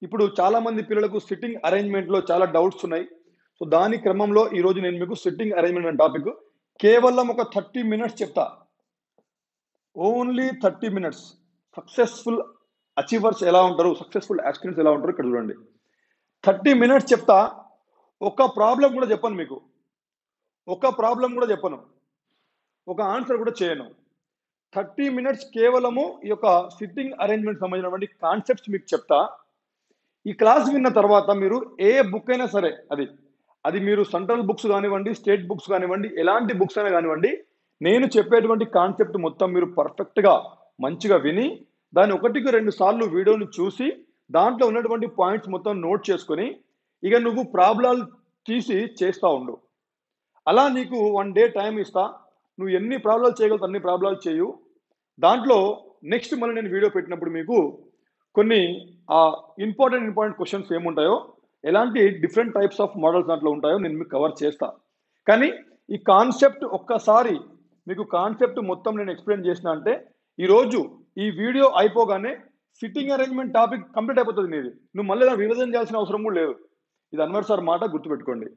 ఇప్పుడు చాలా మంది పిల్లలకు సిట్టింగ్ అరేంజ్మెంట్ లో చాలా డౌట్స్ ఉన్నాయి సో దాని క్రమంలో ఈ రోజు నేను మీకు సిట్టింగ్ అరేంజ్మెంట్ అనే టాపిక్ కేవలం ఒక థర్టీ మినిట్స్ చెప్తా only thirty minutes successful achievers ఎలా ఉంటారు సక్సెస్ఫుల్ యాక్సిడెంట్స్ ఎలా ఉంటారు ఇక్కడ చూడండి థర్టీ మినిట్స్ చెప్తా ఒక ప్రాబ్లం కూడా చెప్పను మీకు ఒక ప్రాబ్లం కూడా చెప్పను ఒక ఆన్సర్ కూడా చేయను థర్టీ మినిట్స్ కేవలము ఈ యొక్క సిట్టింగ్ అరేంజ్మెంట్ సంబంధించినటువంటి కాన్సెప్ట్స్ మీకు చెప్తా ఈ క్లాస్ విన్న తర్వాత మీరు ఏ బుక్ అయినా సరే అది అది మీరు సెంట్రల్ బుక్స్ కానివ్వండి స్టేట్ బుక్స్ కానివ్వండి ఎలాంటి బుక్స్ అయినా కానివ్వండి నేను చెప్పేటువంటి కాన్సెప్ట్ మొత్తం మీరు పర్ఫెక్ట్గా మంచిగా విని దాని ఒకటికి రెండు సార్లు వీడియోని చూసి దాంట్లో ఉన్నటువంటి పాయింట్స్ మొత్తం నోట్ చేసుకొని ఇక నువ్వు ప్రాబ్లాలు తీసి చేస్తూ ఉండు అలా నీకు వన్ డే టైం ఇస్తా నువ్వు ఎన్ని ప్రాబ్లాలు చేయగలుగుతావు అన్ని ప్రాబ్లాలు చేయు దాంట్లో నెక్స్ట్ మళ్ళీ నేను వీడియో పెట్టినప్పుడు మీకు కొన్ని ఇంపార్టెంట్ ఇంపార్టెంట్ క్వశ్చన్స్ ఏముంటాయో ఎలాంటి డిఫరెంట్ టైప్స్ ఆఫ్ మోడల్స్ దాంట్లో ఉంటాయో నేను మీకు కవర్ చేస్తా కానీ ఈ కాన్సెప్ట్ ఒక్కసారి మీకు కాన్సెప్ట్ మొత్తం నేను ఎక్స్ప్లెయిన్ చేసిన అంటే ఈరోజు ఈ వీడియో అయిపోగానే సిట్టింగ్ అరేంజ్మెంట్ టాపిక్ కంప్లీట్ అయిపోతుంది నీది నువ్వు మళ్ళీ రివిజన్ చేయాల్సిన అవసరం కూడా లేదు ఇది అన్వర్ సార్ మాట గుర్తుపెట్టుకోండి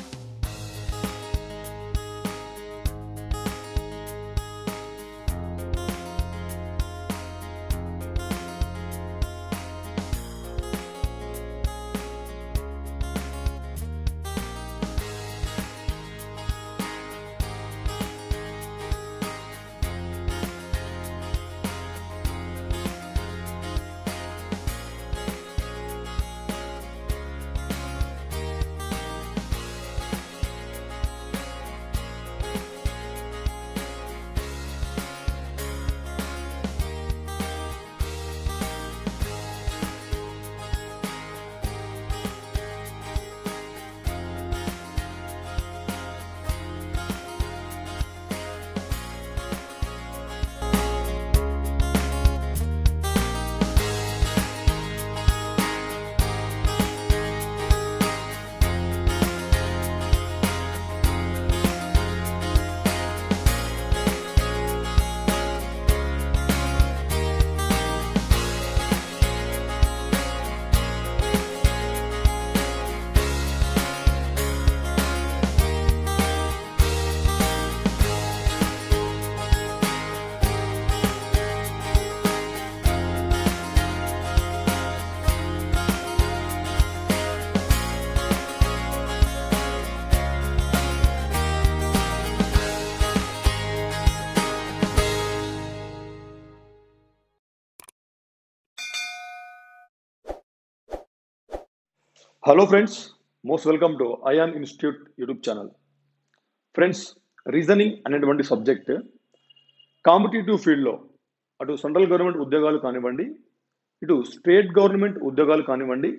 hello friends most welcome to Ayan institute YouTube channel friends reasoning అనేటువంటి సబ్జెక్ట్ కాంపిటేటివ్ ఫీల్డ్లో అటు సెంట్రల్ గవర్నమెంట్ ఉద్యోగాలు కానివ్వండి ఇటు స్టేట్ గవర్నమెంట్ ఉద్యోగాలు కానివ్వండి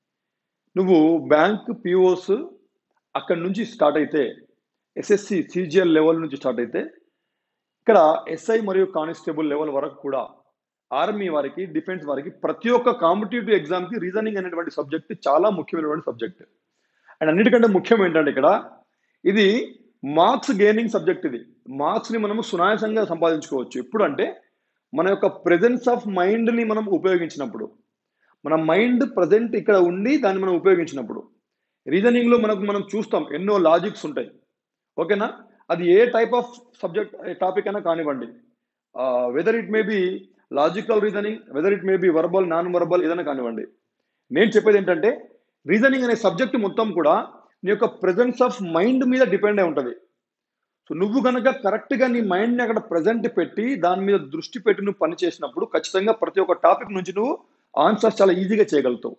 నువ్వు బ్యాంక్ పిఓస్ అక్కడి నుంచి స్టార్ట్ అయితే ఎస్ఎస్సి సిజిఎల్ లెవెల్ నుంచి స్టార్ట్ అయితే ఇక్కడ ఎస్ఐ మరియు కానిస్టేబుల్ లెవెల్ వరకు కూడా ఆర్మీ వారికి డిఫెన్స్ వారికి ప్రతి ఒక్క కాంపిటేటివ్ ఎగ్జామ్కి రీజనింగ్ అనేటువంటి సబ్జెక్ట్ చాలా ముఖ్యమైనటువంటి సబ్జెక్ట్ అండ్ అన్నిటికంటే ముఖ్యం ఏంటంటే ఇక్కడ ఇది మార్క్స్ గెయినింగ్ సబ్జెక్ట్ ఇది మార్క్స్ని మనము సునాయాసంగా సంపాదించుకోవచ్చు ఎప్పుడు అంటే మన యొక్క ప్రెజెన్స్ ఆఫ్ మైండ్ని మనం ఉపయోగించినప్పుడు మన మైండ్ ప్రజెంట్ ఇక్కడ ఉండి దాన్ని మనం ఉపయోగించినప్పుడు రీజనింగ్లో మనకు మనం చూస్తాం ఎన్నో లాజిక్స్ ఉంటాయి ఓకేనా అది ఏ టైప్ ఆఫ్ సబ్జెక్ట్ టాపిక్ అయినా కానివ్వండి whether it may be logical reasoning whether it may be verbal non verbal ఏదైనా కానివ్వండి నేను చెప్పేది ఏంటంటే రీజనింగ్ అనే సబ్జెక్ట్ మొత్తం కూడా నీ యొక్క ప్రెజెన్స్ ఆఫ్ మైండ్ మీద డిపెండ్ అయి ఉంటుంది సో నువ్వు కనుక కరెక్ట్గా నీ మైండ్ని అక్కడ ప్రజెంట్ పెట్టి దాని మీద దృష్టి పెట్టి నువ్వు పని చేసినప్పుడు ఖచ్చితంగా ప్రతి ఒక్క టాపిక్ నుంచి నువ్వు ఆన్సర్స్ చాలా ఈజీగా చేయగలుగుతావు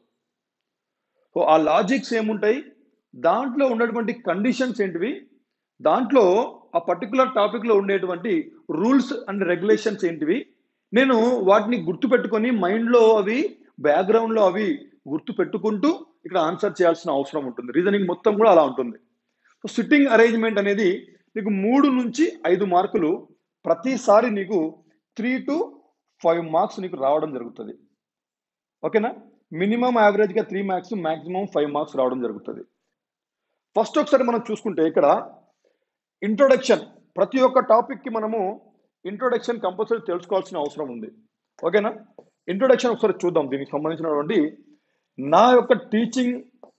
సో ఆ లాజిక్స్ ఏముంటాయి దాంట్లో ఉన్నటువంటి కండిషన్స్ ఏంటివి దాంట్లో ఆ పర్టికులర్ టాపిక్లో ఉండేటువంటి రూల్స్ అండ్ రెగ్యులేషన్స్ ఏంటివి నేను వాటిని గుర్తుపెట్టుకొని మైండ్లో అవి బ్యాక్గ్రౌండ్లో అవి గుర్తు పెట్టుకుంటూ ఇక్కడ ఆన్సర్ చేయాల్సిన అవసరం ఉంటుంది రీజనింగ్ మొత్తం కూడా అలా ఉంటుంది సో సిట్టింగ్ అరేంజ్మెంట్ అనేది నీకు మూడు నుంచి ఐదు మార్కులు ప్రతిసారి నీకు త్రీ టు ఫైవ్ మార్క్స్ నీకు రావడం జరుగుతుంది ఓకేనా మినిమం యావరేజ్గా three marks maximum five marks రావడం జరుగుతుంది ఫస్ట్ ఒకసారి మనం చూసుకుంటే ఇక్కడ ఇంట్రొడక్షన్ ప్రతి ఒక్క టాపిక్కి మనము ఇంట్రొడక్షన్ కంపల్సరీ తెలుసుకోవాల్సిన అవసరం ఉంది ఓకేనా ఇంట్రొడక్షన్ ఒకసారి చూద్దాం దీనికి సంబంధించినటువంటి నా యొక్క టీచింగ్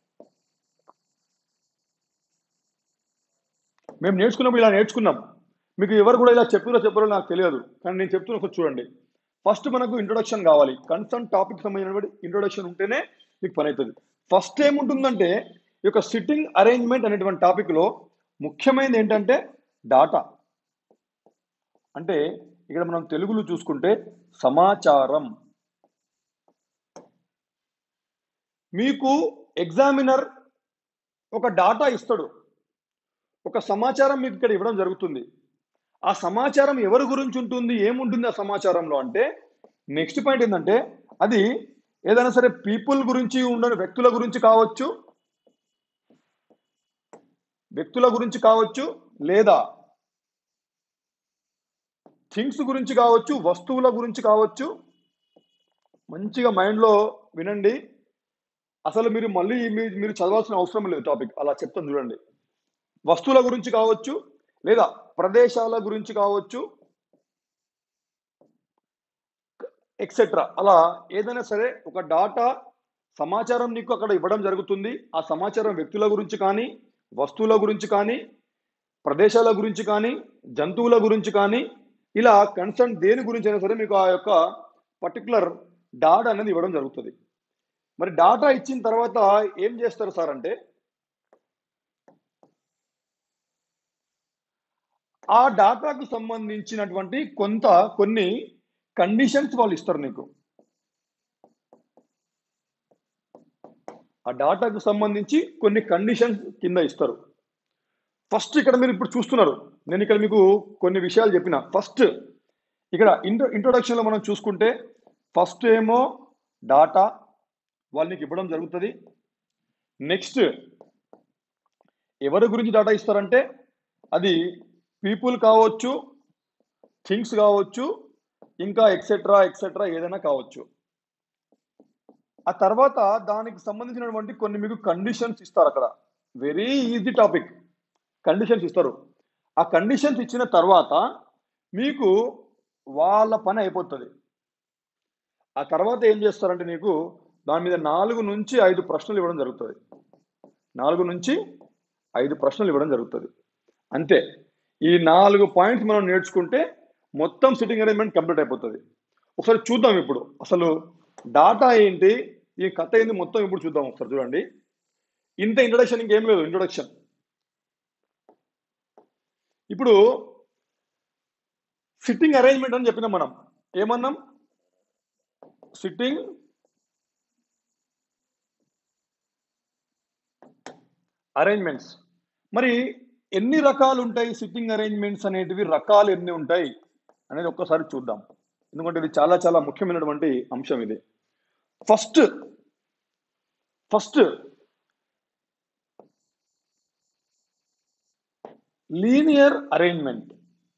మేము నేర్చుకున్నప్పుడు ఇలా నేర్చుకున్నాం మీకు ఎవరు కూడా ఇలా చెప్పారో చెప్పారో నాకు తెలియదు కానీ నేను చెప్తున్న ఒకటి చూడండి ఫస్ట్ మనకు ఇంట్రొడక్షన్ కావాలి కన్సర్న్ టాపిక్ సంబంధించినటువంటి ఇంట్రొడక్షన్ ఉంటేనే మీకు పని అవుతుంది ఫస్ట్ ఏముంటుందంటే ఈ యొక్క సిట్టింగ్ అరేంజ్మెంట్ అనేటువంటి టాపిక్లో ముఖ్యమైనది ఏంటంటే డాటా అంటే ఇక్కడ మనం తెలుగులో చూసుకుంటే సమాచారం మీకు ఎగ్జామినర్ ఒక డాటా ఇస్తాడు ఒక సమాచారం మీకు ఇక్కడ ఇవ్వడం జరుగుతుంది ఆ సమాచారం ఎవరి గురించి ఉంటుంది ఏముంటుంది ఆ సమాచారంలో అంటే నెక్స్ట్ పాయింట్ ఏంటంటే అది ఏదైనా సరే పీపుల్ గురించి ఉండని వ్యక్తుల గురించి కావచ్చు వ్యక్తుల గురించి కావచ్చు లేదా థింగ్స్ గురించి కావచ్చు వస్తువుల గురించి కావచ్చు మంచిగా మైండ్లో వినండి అసలు మీరు మళ్ళీ మీ- మీరు చదవాల్సిన అవసరం లేదు టాపిక్ అలా చెప్తాను చూడండి వస్తువుల గురించి కావచ్చు లేదా ప్రదేశాల గురించి కావచ్చు ఎక్సెట్రా అలా ఏదైనా సరే ఒక డాటా సమాచారం నీకు అక్కడ ఇవ్వడం జరుగుతుంది ఆ సమాచారం వ్యక్తుల గురించి కానీ వస్తువుల గురించి కానీ ప్రదేశాల గురించి కానీ జంతువుల గురించి కానీ ఇలా కన్సర్న్ దేని గురించి అయినా సరే మీకు ఆ యొక్క పర్టికులర్ డాటా అనేది ఇవ్వడం జరుగుతుంది మరి డాటా ఇచ్చిన తర్వాత ఏం చేస్తారు సార్ అంటే ఆ డాటాకు సంబంధించినటువంటి కొంత కొన్ని కండిషన్స్ వాళ్ళు ఇస్తారు నీకు ఆ డాటాకు సంబంధించి కొన్ని కండిషన్స్ కింద ఇస్తారు ఫస్ట్ ఇక్కడ మీరు ఇప్పుడు చూస్తున్నారు నేను ఇక్కడ మీకు కొన్ని విషయాలు చెప్పిన ఫస్ట్ ఇక్కడ ఇంట్రో ఇంట్రొడక్షన్లో మనం చూసుకుంటే ఫస్ట్ ఏమో డాటా వాళ్ళు నీకు ఇవ్వడం జరుగుతుంది నెక్స్ట్ ఎవరి గురించి డాటా ఇస్తారంటే అది పీపుల్ కావచ్చు థింగ్స్ కావచ్చు ఇంకా ఎక్సెట్రా ఎక్సెట్రా ఏదైనా కావచ్చు ఆ తర్వాత దానికి సంబంధించినటువంటి కొన్ని మీకు కండిషన్స్ ఇస్తారు అక్కడ వెరీ ఈజీ టాపిక్ కండిషన్స్ ఇస్తారు ఆ కండిషన్స్ ఇచ్చిన తర్వాత మీకు వాళ్ళ పని అయిపోతుంది ఆ తర్వాత ఏం చేస్తారంటే నీకు దాని మీద నాలుగు నుంచి ఐదు ప్రశ్నలు ఇవ్వడం జరుగుతుంది నాలుగు నుంచి ఐదు ప్రశ్నలు ఇవ్వడం జరుగుతుంది అంతే ఈ నాలుగు పాయింట్స్ మనం నేర్చుకుంటే మొత్తం సిట్టింగ్ అరేంజ్మెంట్ కంప్లీట్ అయిపోతుంది ఒకసారి చూద్దాం ఇప్పుడు అసలు డాటా ఏంటి ఈ కథ ఏంది మొత్తం ఇప్పుడు చూద్దాం ఒకసారి చూడండి ఇంత ఇంట్రడక్షన్ ఇంకేం లేదు ఇంట్రొడక్షన్ ఇప్పుడు సిట్టింగ్ అరేంజ్మెంట్ అని చెప్పినాం మనం ఏమన్నాం సిట్టింగ్ అరేంజ్మెంట్స్ మరి ఎన్ని రకాలు ఉంటాయి సిట్టింగ్ అరేంజ్మెంట్స్ అనేటివి రకాలు ఎన్ని ఉంటాయి అనేది ఒక్కసారి చూద్దాం ఎందుకంటే ఇది చాలా చాలా ముఖ్యమైనటువంటి అంశం ఇది ఫస్ట్ ఫస్ట్ లీనియర్ అరేంజ్మెంట్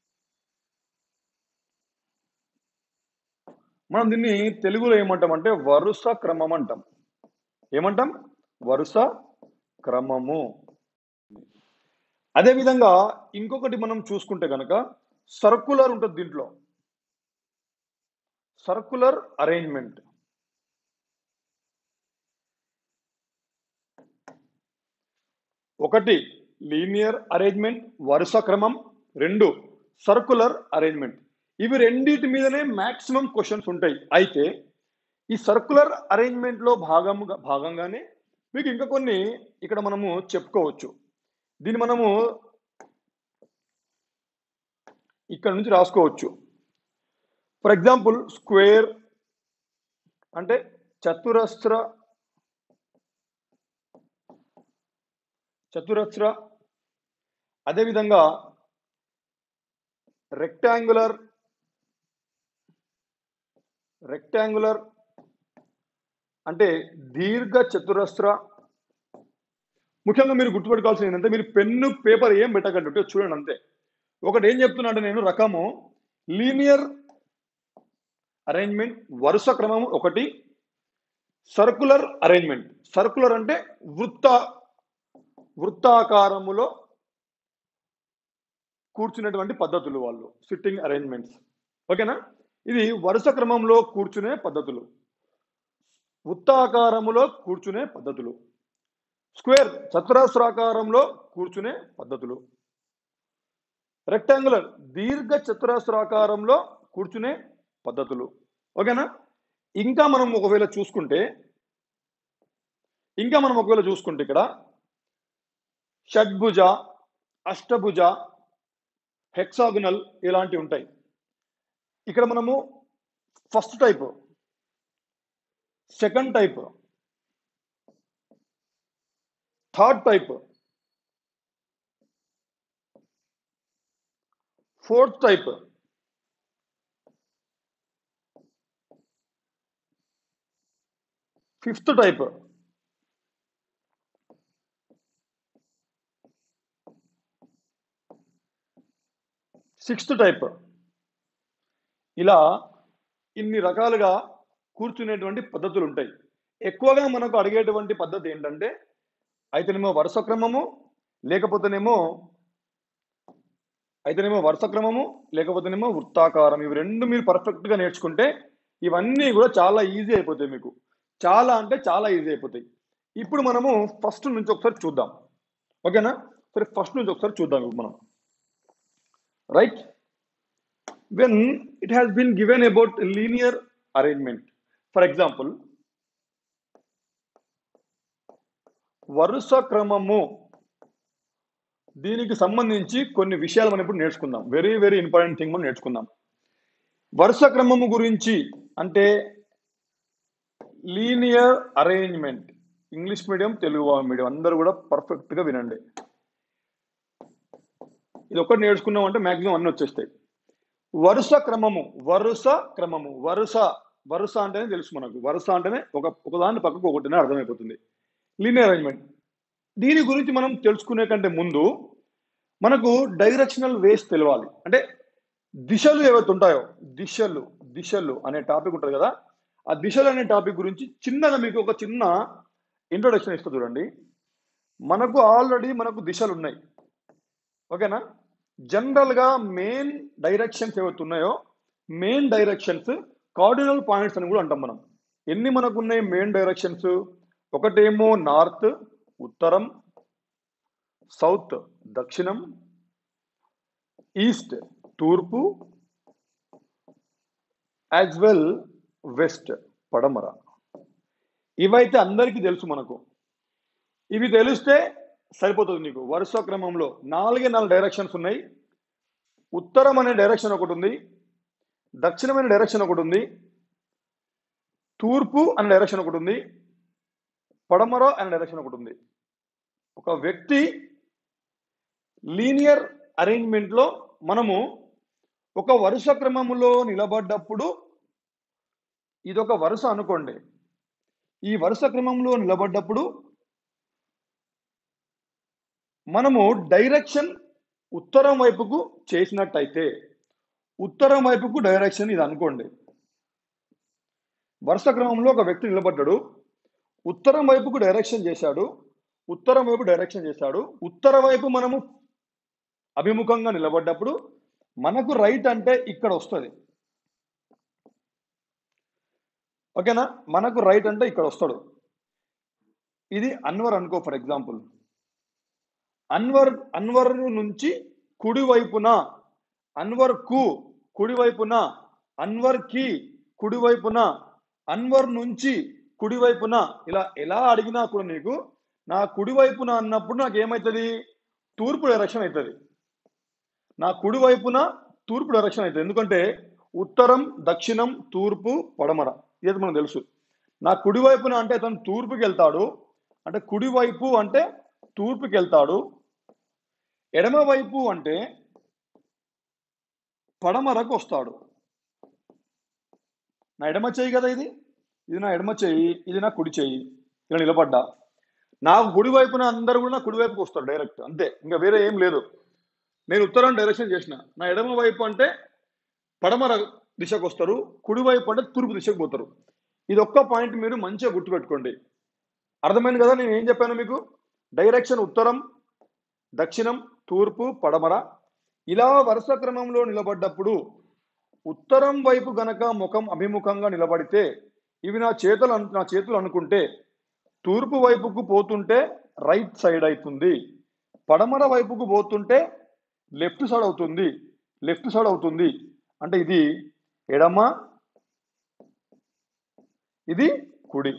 మనం దీన్ని తెలుగులో ఏమంటాం అంటే వరుస క్రమం అంటాం ఏమంటాం వరుస క్రమము అదేవిధంగా ఇంకొకటి మనం చూసుకుంటే కనుక సర్కులర్ ఉంటుంది దీంట్లో సర్కులర్ అరేంజ్మెంట్ ఒకటి లీనియర్ అరేంజ్మెంట్ వరుస క్రమం రెండు సర్కులర్ అరేంజ్మెంట్ ఇవి రెండింటి మీదనే మాక్సిమం క్వశ్చన్స్ ఉంటాయి అయితే ఈ సర్కులర్ అరేంజ్మెంట్లో భాగముగా భాగంగానే మీకు ఇంకా కొన్ని ఇక్కడ మనము చెప్పుకోవచ్చు దీన్ని మనము ఇక్కడ నుంచి రాసుకోవచ్చు ఫర్ ఎగ్జాంపుల్ స్క్వేర్ అంటే చతురస్ర చతురస్ర అదేవిధంగా రెక్టాంగులర్ రెక్టాంగులర్ అంటే దీర్ఘ చతురస్ర ముఖ్యంగా మీరు గుర్తుపెట్టుకోవాల్సింది ఏంటంటే మీరు పెన్ను పేపర్ ఏం పెట్టకండి ఉంటే చూడండి అంతే ఒకటి ఏం చెప్తున్నా అంటే నేను రకము లీనియర్ అరేంజ్మెంట్ వరుస క్రమం ఒకటి సర్కులర్ అరేంజ్మెంట్ సర్కులర్ అంటే వృత్త వృత్తాకారములో కూర్చునేటువంటి పద్ధతులు వాళ్ళు సిట్టింగ్ అరేంజ్మెంట్స్ ఓకేనా ఇది వరుస క్రమంలో కూర్చునే పద్ధతులు వృత్తాకారములో కూర్చునే పద్ధతులు స్క్వేర్ చతురస్రాకారంలో కూర్చునే పద్ధతులు రెక్టాంగులర్ దీర్ఘ చతురస్రాకారంలో కూర్చునే పద్ధతులు ఓకేనా ఇంకా మనం ఒకవేళ చూసుకుంటే ఇంకా మనం ఒకవేళ చూసుకుంటే ఇక్కడ షడ్భుజ అష్టభుజ హెక్సాగునల్ ఇలాంటివి ఉంటాయి ఇక్కడ మనము first type second type third type fourth type fifth type sixth type ఇలా ఇన్ని రకాలుగా కూర్చునేటువంటి పద్ధతులు ఉంటాయి ఎక్కువగా మనకు అడిగేటువంటి పద్ధతి ఏంటంటే అయితేనేమో వరుస క్రమము లేకపోతేనేమో అయితేనేమో వరుస క్రమము లేకపోతేనేమో వృత్తాకారం ఇవి రెండు మీరు పర్ఫెక్ట్గా నేర్చుకుంటే ఇవన్నీ కూడా చాలా ఈజీ అయిపోతాయి మీకు చాలా అంటే చాలా ఈజీ అయిపోతాయి ఇప్పుడు మనము ఫస్ట్ నుంచి ఒకసారి చూద్దాం ఓకేనా సరే ఫస్ట్ నుంచి ఒకసారి చూద్దాం ఇప్పుడు మనం right when it has been given about linear arrangement. For example, వరుస క్రమము దీనికి సంబంధించి కొన్ని విషయాలు మనం ఇప్పుడు నేర్చుకుందాం వెరీ వెరీ ఇంపార్టెంట్ థింగ్ మనం నేర్చుకుందాం వరుస క్రమము గురించి అంటే linear arrangement English medium Telugu medium అందరూ కూడా పర్ఫెక్ట్గా వినండి ఇది ఒక్కటి నేర్చుకున్నాం అంటే మ్యాక్సిమం అన్ని వచ్చేస్తాయి వరుస క్రమము వరుస క్రమము వరుస వరుస అంటేనే తెలుసు మనకు వరుస అంటేనే ఒక ఒకదాని పక్కకు ఒకటినే అర్థమైపోతుంది లీనియర్ అరేంజ్మెంట్ దీని గురించి మనం తెలుసుకునే కంటే ముందు మనకు డైరెక్షనల్ వేస్ తెలియాలి అంటే దిశలు ఏవైతే ఉంటాయో దిశలు దిశలు అనే టాపిక్ ఉంటుంది కదా ఆ దిశలు అనే టాపిక్ గురించి చిన్నగా మీకు ఒక చిన్న ఇంట్రొడక్షన్ ఇస్తా చూడండి మనకు ఆల్రెడీ మనకు దిశలు ఉన్నాయి ఓకేనా జనరల్ గా మెయిన్ డైరెక్షన్స్ ఏవైతే ఉన్నాయో మెయిన్ డైరెక్షన్స్ కార్డినల్ పాయింట్స్ అని కూడా అంటాం మనం ఎన్ని మనకు ఉన్నాయి మెయిన్ డైరెక్షన్స్ ఒకటేమో నార్త్ ఉత్తరం సౌత్ దక్షిణం ఈస్ట్ తూర్పు యాజ్ వెల్ వెస్ట్ పడమర ఇవైతే అందరికీ తెలుసు మనకు ఇవి తెలిస్తే సరిపోతుంది నీకు వరుస క్రమంలో నాలుగే నాలుగు డైరెక్షన్స్ ఉన్నాయి ఉత్తరం అనే డైరెక్షన్ ఒకటి ఉంది దక్షిణం అనే డైరెక్షన్ ఒకటి ఉంది తూర్పు అనే డైరెక్షన్ ఒకటి ఉంది పడమర అనే డైరెక్షన్ ఒకటి ఉంది ఒక వ్యక్తి లీనియర్ అరేంజ్మెంట్లో మనము ఒక వరుస క్రమములో నిలబడ్డప్పుడు ఇదొక వరుస అనుకోండి ఈ వరుస క్రమంలో నిలబడ్డప్పుడు మనము డైరెక్షన్ ఉత్తరం వైపుకు చేసినట్టయితే ఉత్తరం వైపుకు డైరెక్షన్ ఇది అనుకోండి వరుస క్రమంలో ఒక వ్యక్తి నిలబడ్డాడు ఉత్తరం వైపుకు డైరెక్షన్ చేశాడు ఉత్తరం వైపు డైరెక్షన్ చేశాడు ఉత్తర వైపు మనము అభిముఖంగా నిలబడ్డప్పుడు మనకు రైట్ అంటే ఇక్కడ వస్తుంది ఓకేనా మనకు రైట్ అంటే ఇక్కడ వస్తాడు ఇది అన్వర్ అనుకో ఫర్ ఎగ్జాంపుల్ అన్వర్ అన్వర్ నుంచి కుడి వైపున అన్వర్ కు కుడి వైపున అన్వర్ కి కుడి వైపున అన్వర్ నుంచి కుడి వైపున ఇలా ఎలా అడిగినా కూడా నీకు నా కుడి వైపున అన్నప్పుడు నాకు ఏమవుతుంది తూర్పు డైరెక్షన్ అవుతుంది నా కుడి వైపున తూర్పు డైరెక్షన్ అవుతుంది ఎందుకంటే ఉత్తరం దక్షిణం తూర్పు పడమర ఇది మనకు తెలుసు నా కుడి వైపున అంటే అతను తూర్పుకి వెళ్తాడు అంటే కుడి వైపు అంటే తూర్పుకి వెళ్తాడు ఎడమ వైపు అంటే పడమరకు వస్తాడు నా ఎడమ చెయ్యి కదా ఇది ఇది నా ఎడమ చెయ్యి ఇది నా కుడి చెయ్యి ఇలా నిలబడ్డా నాకు కుడి వైపున అందరూ కూడా నా కుడి వైపుకి వస్తారు డైరెక్ట్ అంతే ఇంకా వేరే ఏం లేదు నేను ఉత్తరం డైరెక్షన్ చేసిన నా ఎడమ వైపు అంటే పడమర దిశకు వస్తారు కుడి వైపు అంటే తూర్పు దిశకు పోతారు ఇది ఒక్క పాయింట్ మీరు మంచిగా గుర్తుపెట్టుకోండి అర్థమైంది కదా నేను ఏం చెప్పాను మీకు డైరెక్షన్ ఉత్తరం దక్షిణం తూర్పు పడమర ఇలా వరుస క్రమంలో నిలబడ్డప్పుడు ఉత్తరం వైపు గనక ముఖం అభిముఖంగా నిలబడితే ఇవి నా చేతులు అను- నా చేతులు అనుకుంటే తూర్పు వైపుకు పోతుంటే రైట్ సైడ్ అవుతుంది పడమర వైపుకు పోతుంటే లెఫ్ట్ సైడ్ అవుతుంది లెఫ్ట్ సైడ్ అవుతుంది అంటే ఇది ఎడమ ఇది కుడి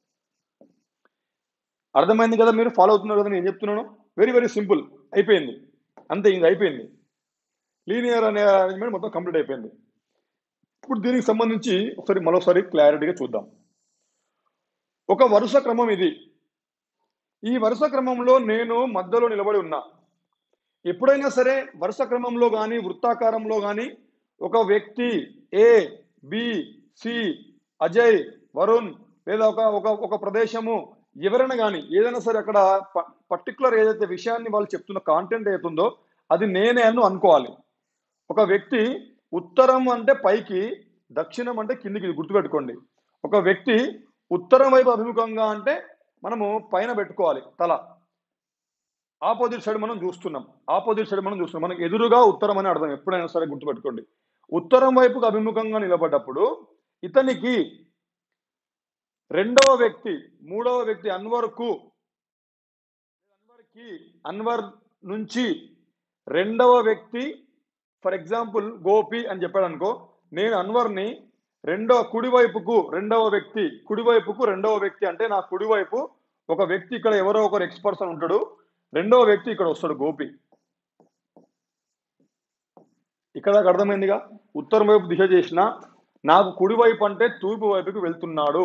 అర్థమైంది కదా మీరు ఫాలో అవుతున్నారు కదా నేను చెప్తున్నాను వెరీ వెరీ సింపుల్ అయిపోయింది అంతే ఇది అయిపోయింది లీనియర్ అనే అరేంజ్మెంట్ మొత్తం కంప్లీట్ అయిపోయింది ఇప్పుడు దీనికి సంబంధించి ఒకసారి మరోసారి క్లారిటీగా చూద్దాం ఒక వరుస క్రమం ఇది ఈ వరుస క్రమంలో నేను మధ్యలో నిలబడి ఉన్నా ఎప్పుడైనా సరే వరుస క్రమంలో కానీ వృత్తాకారంలో కానీ ఒక వ్యక్తి A B C Ajay Varun లేదా ఒక ఒక ఒక ప్రదేశము ఎవరైనా కానీ ఏదైనా సరే అక్కడ పర్టికులర్ ఏదైతే విషయాన్ని వాళ్ళు చెప్తున్న కాంటెంట్ ఏతుందో అది నేనే అని అనుకోవాలి ఒక వ్యక్తి ఉత్తరం అంటే పైకి దక్షిణం అంటే కిందికి ఇది గుర్తుపెట్టుకోండి ఒక వ్యక్తి ఉత్తరం వైపు అభిముఖంగా అంటే మనము పైన పెట్టుకోవాలి తల ఆపోజిట్ సైడ్ మనం చూస్తున్నాం ఆపోజిట్ సైడ్ మనం చూస్తున్నాం మనకి ఎదురుగా ఉత్తరం అని అర్థం ఎప్పుడైనా సరే గుర్తుపెట్టుకోండి ఉత్తరం వైపుకు అభిముఖంగా నిలబడ్డప్పుడు ఇతనికి రెండవ వ్యక్తి మూడవ వ్యక్తి అన్వర్కు అన్వర్కి అన్వర్ నుంచి రెండవ వ్యక్తి ఫర్ ఎగ్జాంపుల్ గోపి అని చెప్పాడు అనుకో నేను అన్వర్ని రెండవ కుడివైపుకు రెండవ వ్యక్తి కుడివైపుకు రెండవ వ్యక్తి అంటే నా కుడివైపు ఒక వ్యక్తి ఇక్కడ ఎవరో ఒకరు ఎక్స్ పర్సన్ ఉంటాడు రెండవ వ్యక్తి ఇక్కడ వస్తాడు గోపి ఇక్కడ దాకా అర్థమైందిగా ఉత్తరం వైపు దిశ చేసిన నాకు కుడివైపు అంటే తూర్పు వైపుకి వెళ్తున్నాడు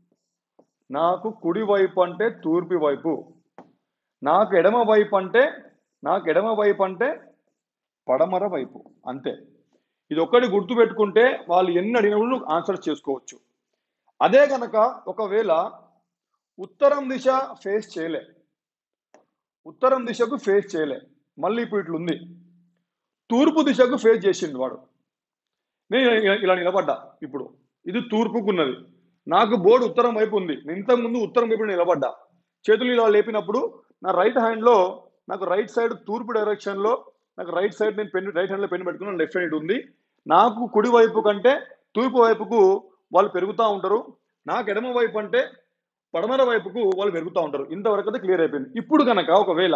నాకు కుడి వైపు అంటే తూర్పు వైపు నాకు ఎడమ వైపు అంటే నాకు ఎడమ వైపు అంటే పడమర వైపు అంతే ఇది ఒక్కటి గుర్తు పెట్టుకుంటే వాళ్ళు ఎన్ని అడిగినప్పుడు ఆన్సర్ చేసుకోవచ్చు అదే కనుక ఒకవేళ ఉత్తరం దిశ ఫేస్ చేయలే ఉత్తరం దిశకు ఫేస్ చేయలే మళ్ళీ ఇప్పుడు ఇట్లుంది తూర్పు దిశకు ఫేస్ చేసిండు వాడు నేను ఇలా- ఇలా నిలబడ్డా ఇప్పుడు ఇది తూర్పుకు ఉన్నది నాకు బోర్డు ఉత్తరం వైపు ఉంది నేను ఇంతకుముందు ఉత్తరం వైపు నిలబడ్డా చేతులు ఇలా లేపినప్పుడు నా రైట్ హ్యాండ్లో నాకు రైట్ సైడ్ తూర్పు డైరెక్షన్లో నాకు రైట్ సైడ్ నేను పెన్ రైట్ హ్యాండ్లో పెన్ పెట్టుకున్నాను లెఫ్ట్ హ్యాండ్ ఉంది నాకు కుడి వైపు కంటే తూర్పు వైపుకు వాళ్ళు పెరుగుతూ ఉంటారు నాకు ఎడమ వైపు అంటే పడమర వైపుకు వాళ్ళు పెరుగుతూ ఉంటారు ఇంతవరకు అయితే క్లియర్ అయిపోయింది ఇప్పుడు కనుక ఒకవేళ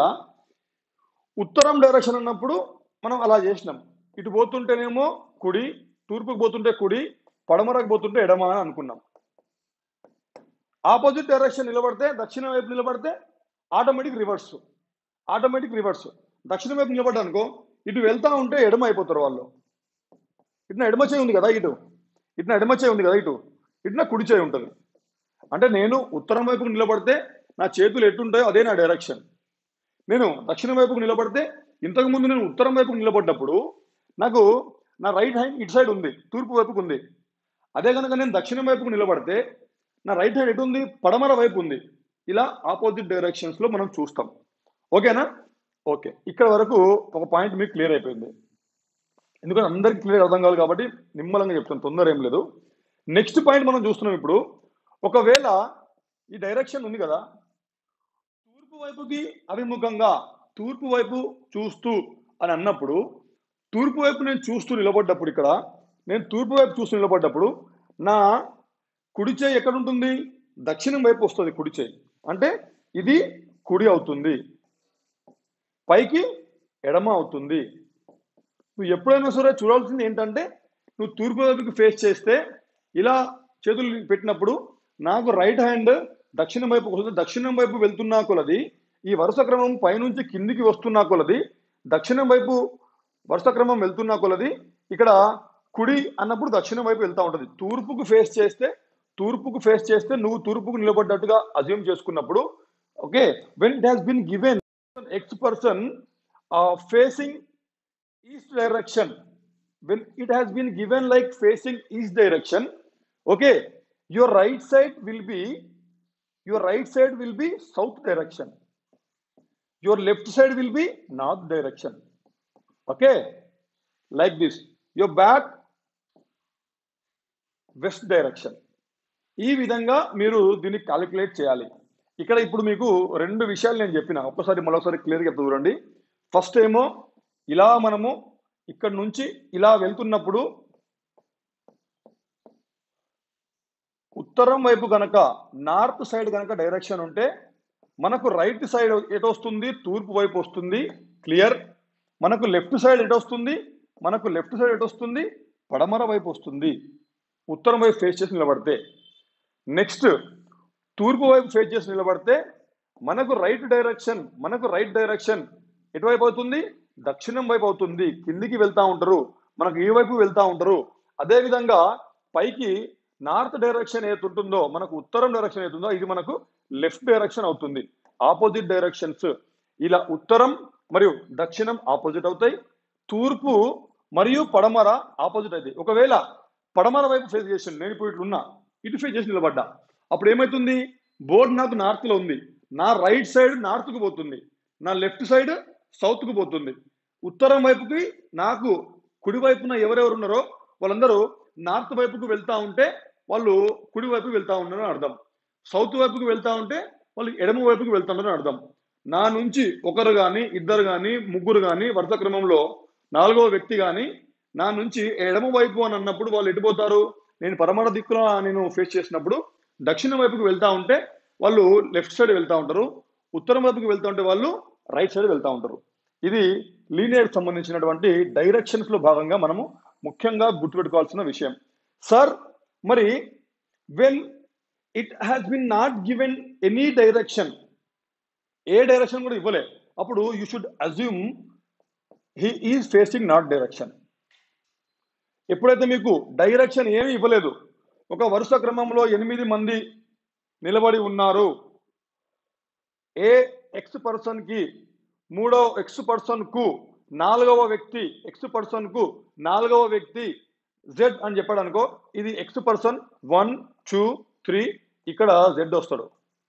ఉత్తరం డైరెక్షన్ అన్నప్పుడు మనం అలా చేసినాం ఇటు పోతుంటేనేమో కుడి తూర్పుకు పోతుంటే కుడి పడమరకు పోతుంటే ఎడమ అని అనుకున్నాం ఆపోజిట్ డైరెక్షన్ నిలబడితే దక్షిణ వైపు నిలబడితే ఆటోమేటిక్ రివర్స్ ఆటోమేటిక్ రివర్స్ దక్షిణ వైపు నిలబడ్డా అనుకో ఇటు వెళ్తా ఉంటే ఎడమ అయిపోతారు వాళ్ళు ఇటున ఎడమ చేయి ఉంది కదా ఇటు ఇటున ఎడమ చేయి ఉంది కదా ఇటు ఇటున కుడి చేయి ఉంటుంది అంటే నేను ఉత్తరం వైపుకు నిలబడితే నా చేతులు ఎట్టుంటాయో అదే నా డైరెక్షన్ నేను దక్షిణ వైపుకు నిలబడితే ఇంతకు ముందు నేను ఉత్తరం వైపుకు నిలబడ్డప్పుడు నాకు నా రైట్ హ్యాండ్ ఇటు సైడ్ ఉంది తూర్పు వైపుకు ఉంది అదే కనుక నేను దక్షిణం వైపుకు నిలబడితే నా రైట్ హ్యాండ్ ఎటు ఉంది పడమర వైపు ఉంది ఇలా ఆపోజిట్ డైరెక్షన్స్ లో మనం చూస్తాం ఓకేనా ఓకే ఇక్కడ వరకు ఒక పాయింట్ మీకు క్లియర్ అయిపోయింది ఎందుకంటే అందరికి క్లియర్ అర్థం కావాలి కాబట్టి నిమ్మలంగా చెప్తాను తొందర ఏం లేదు నెక్స్ట్ పాయింట్ మనం చూస్తున్నాం ఇప్పుడు ఒకవేళ ఈ డైరెక్షన్ ఉంది కదా తూర్పు వైపుకి అభిముఖంగా తూర్పు వైపు చూస్తూ అని అన్నప్పుడు తూర్పు వైపు నేను చూస్తూ నిలబడ్డప్పుడు ఇక్కడ నేను తూర్పు వైపు చూస్తూ నిలబడ్డప్పుడు నా కుడి చేయి ఎక్కడ ఉంటుంది దక్షిణం వైపు వస్తుంది కుడి చేయి అంటే ఇది కుడి అవుతుంది పైకి ఎడమ అవుతుంది నువ్వు ఎప్పుడైనా సరే చూడాల్సింది ఏంటంటే నువ్వు తూర్పు వైపుకి ఫేస్ చేస్తే ఇలా చేతులు పెట్టినప్పుడు నాకు రైట్ హ్యాండ్ దక్షిణం వైపు వస్తుంది దక్షిణం వైపు వెళ్తున్నా కొలది ఈ వరుస క్రమం పైనుంచి కిందికి వస్తున్నా కొలది దక్షిణం వైపు వరుస క్రమం వెళ్తున్నా కొలది ఇక్కడ కుడి అన్నప్పుడు దక్షిణం వైపు వెళ్తా ఉంటుంది తూర్పుకు ఫేస్ చేస్తే తూర్పుకు ఫేస్ చేస్తే నువ్వు తూర్పుకు నిలబడ్డట్టుగా అజ్యూమ్ చేసుకున్నప్పుడు okay when it has been given X person facing east direction when it has been given like facing east direction okay your right side will be your right side will be south direction your left side will be north direction okay like this your back west direction ఈ విధంగా మీరు దీన్ని calculate చేయాలి ఇక్కడ ఇప్పుడు మీకు రెండు విషయాలు నేను చెప్పిన ఒక్కసారి మరోసారి క్లియర్గా చెప్తా చూడండి ఫస్ట్ ఏమో ఇలా మనము ఇక్కడ నుంచి ఇలా వెళ్తున్నప్పుడు ఉత్తరం వైపు కనుక నార్త్ సైడ్ కనుక డైరెక్షన్ ఉంటే మనకు రైట్ సైడ్ ఎటు వస్తుంది తూర్పు వైపు వస్తుంది క్లియర్ మనకు లెఫ్ట్ సైడ్ ఎటు వస్తుంది మనకు లెఫ్ట్ సైడ్ ఎటు వస్తుంది పడమర వైపు వస్తుంది ఉత్తరం వైపు ఫేస్ చేసి నిలబడితే నెక్స్ట్ తూర్పు వైపు ఫేస్ చేసి నిలబడితే మనకు రైట్ డైరెక్షన్ మనకు రైట్ డైరెక్షన్ ఎటువైపు అవుతుంది దక్షిణం వైపు అవుతుంది కిందికి వెళ్తా ఉంటారు మనకు ఈ వైపు వెళ్తా ఉంటారు అదే విధంగా పైకి నార్త్ డైరెక్షన్ ఏతుంటుందో మనకు ఉత్తరం డైరెక్షన్ ఏతుందో ఇది మనకు లెఫ్ట్ డైరెక్షన్ అవుతుంది ఆపోజిట్ డైరెక్షన్స్ ఇలా ఉత్తరం మరియు దక్షిణం ఆపోజిట్ అవుతాయి తూర్పు మరియు పడమర ఆపోజిట్ అవుతాయి ఒకవేళ పడమర వైపు ఫేస్ చేసి నేను ఇప్పుడు ఇట్లున్నా ఇటు ఫేస్ చేసి నిలబడ్డా అప్పుడు ఏమవుతుంది బోర్డు నాకు నార్త్ లో ఉంది నా రైట్ సైడ్ నార్త్ కు పోతుంది నా లెఫ్ట్ సైడ్ సౌత్ కు పోతుంది ఉత్తరం వైపుకి నాకు కుడి వైపున ఎవరెవరు ఉన్నారో వాళ్ళందరూ నార్త్ వైపుకు వెళ్తా ఉంటే వాళ్ళు కుడి వైపుకి వెళ్తా ఉన్నారని అర్థం సౌత్ వైపుకి వెళ్తా ఉంటే వాళ్ళు ఎడమ వైపుకి వెళ్తున్నారని అర్థం నా నుంచి ఒకరు కానీ ఇద్దరు కానీ ముగ్గురు కానీ వరుస క్రమంలో నాలుగవ వ్యక్తి కానీ నా నుంచి ఎడమ వైపు అని అన్నప్పుడు వాళ్ళు ఎటుపోతారు నేను పరమర దిక్కున నేను ఫేస్ చేసినప్పుడు దక్షిణ వైపుకి వెళ్తా ఉంటే వాళ్ళు లెఫ్ట్ సైడ్ వెళ్తా ఉంటారు ఉత్తరం వైపుకి వెళ్తా ఉంటే వాళ్ళు రైట్ సైడ్ వెళ్తా ఉంటారు ఇది లీనియర్ సంబంధించినటువంటి డైరెక్షన్స్ లో భాగంగా మనము ముఖ్యంగా గుర్తుపెట్టుకోవాల్సిన విషయం సార్ మరి when it has been not given any direction ఏ డైరెక్షన్ కూడా ఇవ్వలే అప్పుడు you should assume he is facing north direction ఎప్పుడైతే మీకు డైరెక్షన్ ఏమీ ఇవ్వలేదు ఒక వరుస క్రమంలో ఎనిమిది మంది నిలబడి ఉన్నారు ఏ ఎక్స్ పర్సన్ కి మూడో ఎక్స్ పర్సన్ కు నాలుగవ వ్యక్తి ఎక్స్ పర్సన్ కు నాలుగవ వ్యక్తి జెడ్ అని చెప్పాడు అనుకో ఇది X person one two three ఇక్కడ జెడ్ వస్తాడు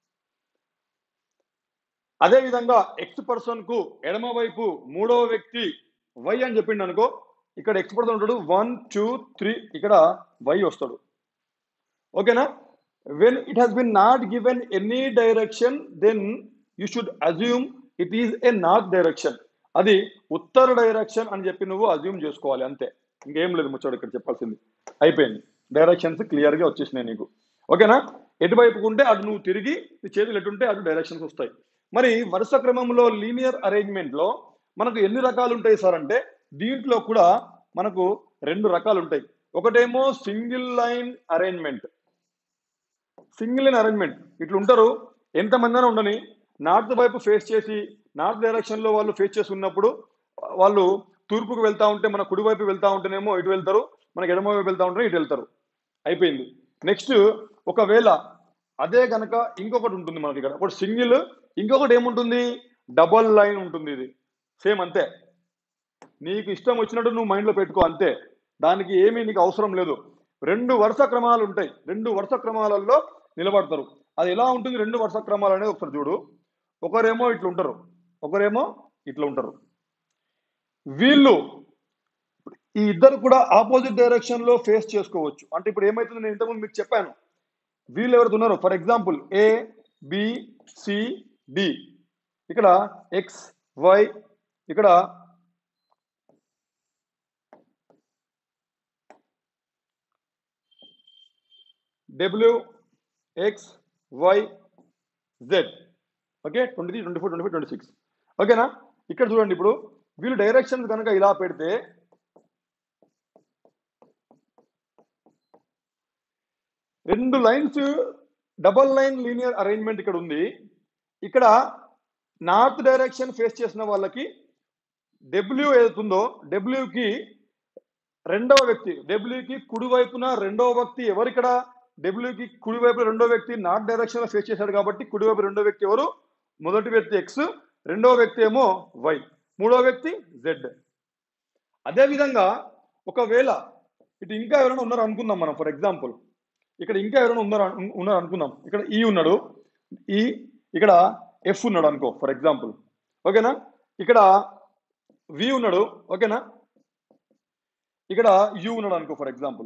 అదే విధంగా ఎక్స్ పర్సన్ కు ఎడమ వైపు మూడవ వ్యక్తి వై అని చెప్పిండు అనుకో ఇక్కడ ఎక్స్ పర్సన్ ఉంటాడు వన్ టూ త్రీ ఇక్కడ వై వస్తాడు ఓకేనా when it has been not given any direction then you should assume it is a north direction అది ఉత్తర డైరెక్షన్ అని చెప్పి నువ్వు అజ్యూమ్ చేసుకోవాలి అంతే ఇంకేం లేదు ముచ్చాడు ఇక్కడ చెప్పాల్సింది అయిపోయింది డైరెక్షన్స్ క్లియర్ గా వచ్చేసినాయి నీకు ఓకేనా ఎటువైపుకు ఉంటే అటు నువ్వు తిరిగి నీ చేతులు ఎటుంటే అటు డైరెక్షన్స్ వస్తాయి మరి వరుస క్రమంలో లీనియర్ అరేంజ్మెంట్ లో మనకు ఎన్ని రకాలు ఉంటాయి సార్ అంటే దీంట్లో కూడా మనకు రెండు రకాలు ఉంటాయి ఒకటేమో single line arrangement single line arrangement ఇట్లా ఉంటారు ఎంతమంది అయినా ఉండని నార్త్ వైపు ఫేస్ చేసి నార్త్ డైరెక్షన్ లో వాళ్ళు ఫేస్ చేసి ఉన్నప్పుడు వాళ్ళు తూర్పుకు వెళ్తా ఉంటే మన కుడి వైపు వెళ్తా ఉంటేనేమో ఇటు వెళ్తారు మనకి ఎడమ వైపు వెళ్తా ఉంటే ఇటు వెళ్తారు అయిపోయింది నెక్స్ట్ ఒకవేళ అదే గనక ఇంకొకటి ఉంటుంది మనకి ఇక్కడ ఒకటి సింగిల్ ఇంకొకటి ఏముంటుంది డబల్ లైన్ ఉంటుంది ఇది సేమ్ అంతే నీకు ఇష్టం వచ్చినట్టు నువ్వు మైండ్లో పెట్టుకో అంతే దానికి ఏమీ నీకు అవసరం లేదు రెండు వరుస క్రమాలు ఉంటాయి రెండు వరుస క్రమాలలో నిలబడతారు అది ఎలా ఉంటుంది రెండు వరుస క్రమాలు అనేది ఒకసారి చూడు ఒకరేమో ఇట్లా ఉంటారు ఒకరేమో ఇట్లా ఉంటారు వీళ్ళు ఈ ఇద్దరు కూడా ఆపోజిట్ డైరెక్షన్ లో ఫేస్ చేసుకోవచ్చు అంటే ఇప్పుడు ఏమైతుంది నేను ఇంతకుముందు మీకు చెప్పాను వీళ్ళు ఎవరైతే ఉన్నారో for example A B C D ఇక్కడ ఎక్స్ వై ఇక్కడ W X Y Z okay twenty three twenty four twenty five twenty six ఓకేనా ఇక్కడ చూడండి ఇప్పుడు వీళ్ళు డైరెక్షన్స్ కనుక ఇలా పెడితే రెండు lines double line linear arrangement ఇక్కడ ఉంది ఇక్కడ నార్త్ డైరెక్షన్ ఫేస్ చేసిన వాళ్ళకి డబ్ల్యూ ఏదైతుందో డబ్ల్యూకి రెండవ వ్యక్తి డబ్ల్యూకి కుడి వైపున రెండవ వ్యక్తి ఎవరు ఇక్కడ డబ్ల్యూకి కుడి వైపు రెండో వ్యక్తి నార్త్ డైరెక్షన్ లో ఫేస్ చేశాడు కాబట్టి కుడి వైపు రెండో వ్యక్తి ఎవరు మొదటి వ్యక్తి ఎక్స్ రెండవ వ్యక్తి ఏమో వై మూడో వ్యక్తి జెడ్ అదే విధంగా ఒకవేళ ఇటు ఇంకా ఎవరైనా ఉన్నారు అనుకుందాం మనం ఫర్ ఎగ్జాంపుల్ ఇక్కడ ఇంకా ఎవరైనా ఉన్నారు అను- ఉన్నారు అనుకుందాం ఇక్కడ ఈ ఉన్నాడు ఈ ఇక్కడ ఎఫ్ ఉన్నాడు అనుకో ఫర్ ఎగ్జాంపుల్ ఓకేనా ఇక్కడ వి ఉన్నాడు ఓకేనా ఇక్కడ యు ఉన్నాడు అనుకో ఫర్ ఎగ్జాంపుల్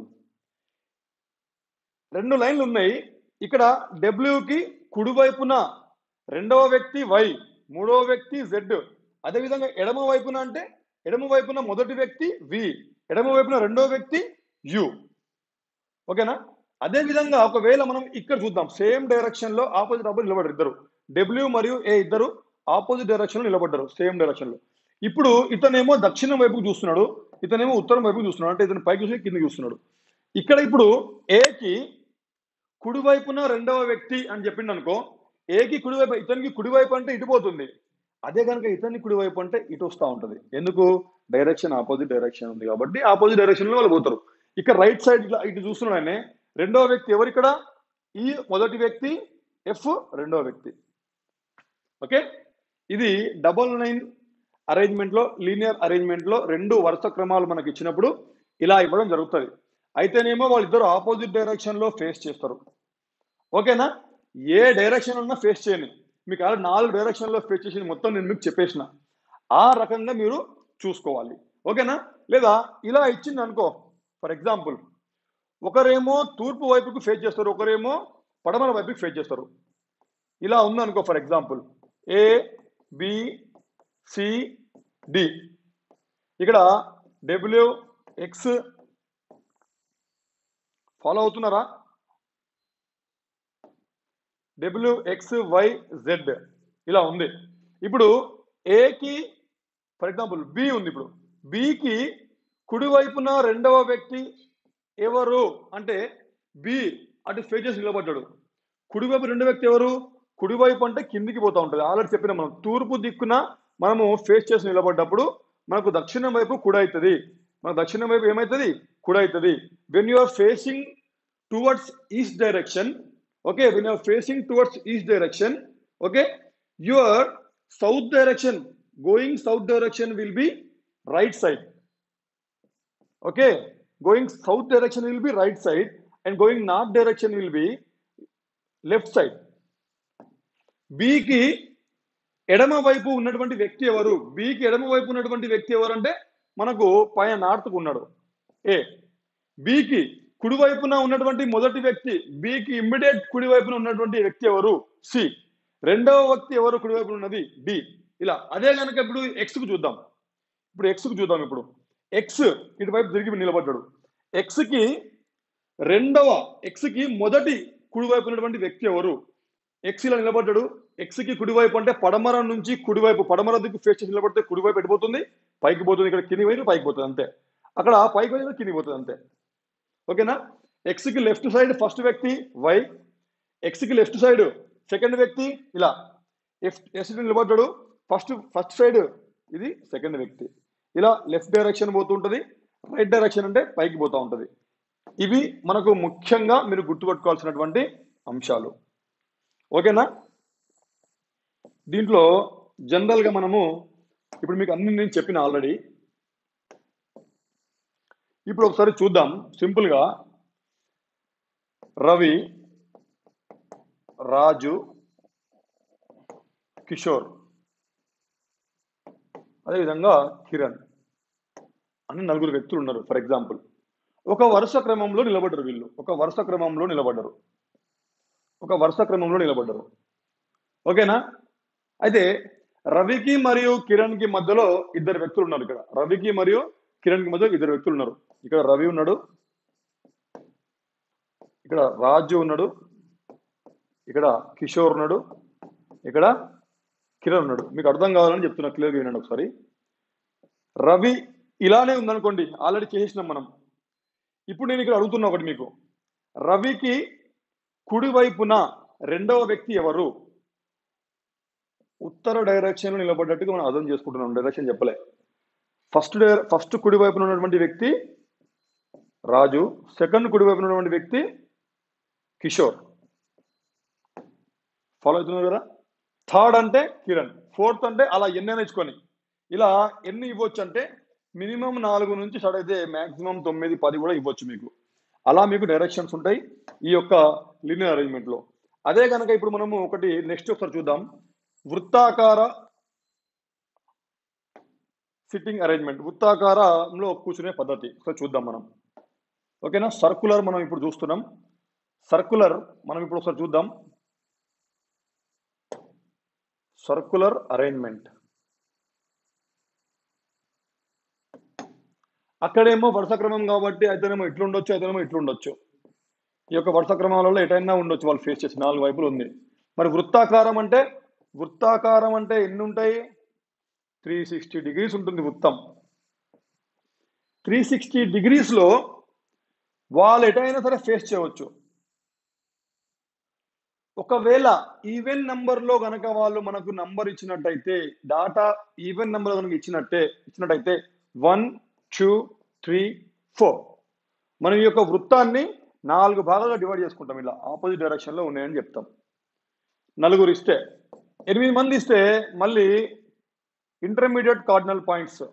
రెండు లైన్లు ఉన్నాయి ఇక్కడ డబ్ల్యూకి కుడివైపున రెండవ వ్యక్తి వై మూడవ వ్యక్తి జెడ్ అదేవిధంగా ఎడమ వైపున అంటే ఎడమ వైపున మొదటి వ్యక్తి వి ఎడమ వైపున రెండవ వ్యక్తి యు ఓకేనా అదే విధంగా ఒకవేళ మనం ఇక్కడ చూద్దాం సేమ్ డైరెక్షన్ లో ఆపోజిట్ ఆపోజిట్ నిలబడరు ఇద్దరు డబ్ల్యూ మరియు ఏ ఇద్దరు ఆపోజిట్ డైరెక్షన్ లో నిలబడ్డారు సేమ్ డైరెక్షన్ లో ఇప్పుడు ఇతనేమో దక్షిణం వైపుకు చూస్తున్నాడు ఇతనేమో ఉత్తరం వైపుకు చూస్తున్నాడు అంటే ఇతను పైకి చూసి కిందకి చూస్తున్నాడు ఇక్కడ ఇప్పుడు ఏకి కుడివైపున రెండవ వ్యక్తి అని చెప్పిండు అనుకో ఏకి కుడివైపు ఇతనికి కుడివైపు అంటే ఇటు పోతుంది అదే కనుక ఇతని కుడివైపు అంటే ఇటు వస్తూ ఉంటది ఎందుకు డైరెక్షన్ ఆపోజిట్ డైరెక్షన్ ఉంది కాబట్టి ఆపోజిట్ డైరెక్షన్ లో వాళ్ళు పోతారు ఇక్కడ రైట్ సైడ్ ఇట్లా ఇటు చూస్తున్నాడనే రెండవ వ్యక్తి ఎవరు ఇక్కడ ఈ మొదటి వ్యక్తి ఎఫ్ రెండవ వ్యక్తి ఓకే ఇది డబల్ నైన్ అరేంజ్మెంట్ లో లీనియర్ అరేంజ్మెంట్ లో రెండు వరుస క్రమాలు మనకి ఇచ్చినప్పుడు ఇలా ఇవ్వడం జరుగుతుంది అయితేనేమో వాళ్ళిద్దరు ఆపోజిట్ డైరెక్షన్ లో ఫేస్ చేస్తారు ఓకేనా ఏ డైరెక్షన్ ఉన్నా ఫేస్ చేయని మీకు అలా నాలుగు డైరెక్షన్ లో ఫేస్ చేసి మొత్తం నేను మీకు చెప్పేసిన ఆ రకంగా మీరు చూసుకోవాలి ఓకేనా లేదా ఇలా ఇచ్చింది అనుకో ఫర్ ఎగ్జాంపుల్ ఒకరేమో తూర్పు వైపుకు ఫేస్ చేస్తారు ఒకరేమో పడమర వైపుకి ఫేస్ చేస్తారు ఇలా ఉందనుకో for example A B C D ఇక్కడ డబ్ల్యూ ఎక్స్ ఫాలో అవుతున్నారా డబ్ల్యూ ఎక్స్ వై జెడ్ ఇలా ఉంది ఇప్పుడు ఏకి ఫర్ ఎగ్జాంపుల్ బి ఉంది ఇప్పుడు బికి కుడివైపున రెండవ వ్యక్తి ఎవరు అంటే బి అటు ఫేస్ చేసి నిలబడ్డాడు కుడివైపు రెండో వ్యక్తి ఎవరు కుడివైపు అంటే కిందికి పోతా ఉంటుంది ఆల్రెడీ చెప్పిన మనం తూర్పు దిక్కున మనము ఫేస్ చేసి నిలబడ్డప్పుడు మనకు దక్షిణం వైపు కుడి అవుతుంది మన దక్షిణం వైపు ఏమవుతుంది కుడి అవుతుంది when you are facing towards east direction okay when you are facing towards east direction okay your south direction going south direction will be right side okay going south direction will be right side and going north direction will be left side బికి ఎడమ వైపు ఉన్నటువంటి వ్యక్తి ఎవరు బికి ఎడమ వైపు ఉన్నటువంటి వ్యక్తి ఎవరు అంటే మనకు పైన నార్త్కు ఉన్నాడు ఏ బికి కుడి వైపున ఉన్నటువంటి మొదటి వ్యక్తి బికి ఇమ్మీడియట్ కుడి వైపున ఉన్నటువంటి వ్యక్తి ఎవరు సి రెండవ వ్యక్తి ఎవరు కుడి వైపున ఉన్నది డి ఇలా అదే కనుక ఇప్పుడు ఎక్స్ కు చూద్దాం ఇప్పుడు ఎక్స్ కు చూద్దాం ఇప్పుడు ఎక్స్ ఇటువైపు తిరిగి నిలబడ్డాడు ఎక్స్ కి రెండవ ఎక్స్ కి మొదటి కుడివైపు ఉన్నటువంటి వ్యక్తి ఎవరు ఎక్స్ ఇలా నిలబడ్డాడు ఎక్స్ కి కుడివైపు అంటే పడమర నుంచి కుడివైపు పడమర దిక్కు ఫేస్ చేసి నిలబడితే కుడివైపు ఎడిపోతుంది పైకి పోతుంది ఇక్కడ కింది వైపు పైకి పోతుంది అంతే అక్కడ పైకి పోయి కింది పోతుంది అంతే ఓకేనా ఎక్స్ కి లెఫ్ట్ సైడ్ ఫస్ట్ వ్యక్తి వై ఎక్స్ కి లెఫ్ట్ సైడ్ సెకండ్ వ్యక్తి ఇలా ఎఫ్ ఎస్ నిలబడ్డాడు ఫస్ట్ ఫస్ట్ సైడ్ ఇది సెకండ్ వ్యక్తి ఇలా లెఫ్ట్ డైరెక్షన్ పోతుంటది రైట్ డైరెక్షన్ అంటే పైకి పోతా ఉంటది ఇవి మనకు ముఖ్యంగా మీరు గుర్తుపెట్టుకోవాల్సినటువంటి అంశాలు ఓకేనా దీంట్లో జనరల్ గా మనము ఇప్పుడు మీకు అన్ని నేను చెప్పిన ఆల్రెడీ ఇప్పుడు ఒకసారి చూద్దాం సింపుల్ గా రవి రాజు కిషోర్ అదేవిధంగా కిరణ్ అని నలుగురు వ్యక్తులు ఉన్నారు ఫర్ ఎగ్జాంపుల్ ఒక వరుస క్రమంలో నిలబడ్డరు వీళ్ళు ఒక వరుస క్రమంలో నిలబడ్డరు ఒక వరుస క్రమంలో నిలబడ్డరు ఓకేనా అయితే రవికి మరియు కిరణ్ కి మధ్యలో ఇద్దరు వ్యక్తులు ఉన్నారు ఇక్కడ రవికి మరియు కిరణ్ కి మధ్య ఇద్దరు వ్యక్తులు ఉన్నారు ఇక్కడ రవి ఉన్నాడు ఇక్కడ రాజు ఉన్నాడు ఇక్కడ కిషోర్ ఉన్నాడు ఇక్కడ కిరణ్ ఉన్నాడు మీకు అర్థం కావాలని చెప్తున్నా క్లియర్గా వినండి ఒకసారి రవి ఇలానే ఉందనుకోండి ఆల్రెడీ చేసినాం మనం ఇప్పుడు నేను ఇక్కడ అడుగుతున్నా ఒకటి మీకు రవికి కుడి వైపున రెండవ వ్యక్తి ఎవరు ఉత్తర డైరెక్షన్ లో నిలబడ్డట్టుగా మనం అర్థం చేసుకుంటున్నాం డైరెక్షన్ చెప్పలే ఫస్ట్ డై ఫస్ట్ కుడి వైపున ఉన్నటువంటి వ్యక్తి రాజు సెకండ్ కుడి వైపున ఉన్నటువంటి వ్యక్తి కిషోర్ ఫాలో అవుతున్నారు కదా థర్డ్ అంటే కిరణ్ ఫోర్త్ అంటే అలా ఎన్ని నేర్చుకొని ఇలా ఎన్ని ఇవ్వచ్చు అంటే మినిమం నాలుగు నుంచి స్టార్ట్ అయితే మాక్సిమం తొమ్మిది పది కూడా ఇవ్వచ్చు మీకు అలా మీకు డైరెక్షన్స్ ఉంటాయి ఈ యొక్క లినియర్ అరేంజ్మెంట్ లో అదే కనుక ఇప్పుడు మనము ఒకటి నెక్స్ట్ ఒకసారి చూద్దాం వృత్తాకార సిట్టింగ్ అరేంజ్మెంట్ వృత్తాకారంలో కూర్చునే పద్ధతి ఒకసారి చూద్దాం మనం ఓకేనా సర్కులర్ మనం ఇప్పుడు చూస్తున్నాం సర్కులర్ మనం ఇప్పుడు ఒకసారి చూద్దాం సర్కులర్ అరేంజ్మెంట్ అక్కడేమో వరుస క్రమం కాబట్టి అయితేనేమో ఇట్లుండొచ్చు అయితేనేమో ఇట్లుండొచ్చు ఈ యొక్క వరుస క్రమాలలో ఎటైనా ఉండొచ్చు వాళ్ళు ఫేస్ చేసి నాలుగు వైపులు ఉంది మరి వృత్తాకారం అంటే వృత్తాకారం అంటే ఎన్ని ఉంటాయి త్రీ సిక్స్టీ డిగ్రీస్ ఉంటుంది వృత్తం త్రీ సిక్స్టీ డిగ్రీస్లో వాళ్ళు ఎటైనా సరే ఫేస్ చేయవచ్చు ఒకవేళ ఈవెన్ నంబర్లో గనక వాళ్ళు మనకు నంబర్ ఇచ్చినట్టయితే డాటా ఈవెన్ నంబర్ కనుక ఇచ్చినట్టే ఇచ్చినట్టయితే వన్ టూ త్రీ ఫోర్ మనం ఈ యొక్క వృత్తాన్ని నాలుగు భాగాలుగా డివైడ్ చేసుకుంటాం ఇలా ఆపోజిట్ డైరెక్షన్లో ఉన్నాయని చెప్తాం నలుగురు ఇస్తే ఎనిమిది మంది ఇస్తే మళ్ళీ ఇంటర్మీడియట్ కార్డినల్ పాయింట్స్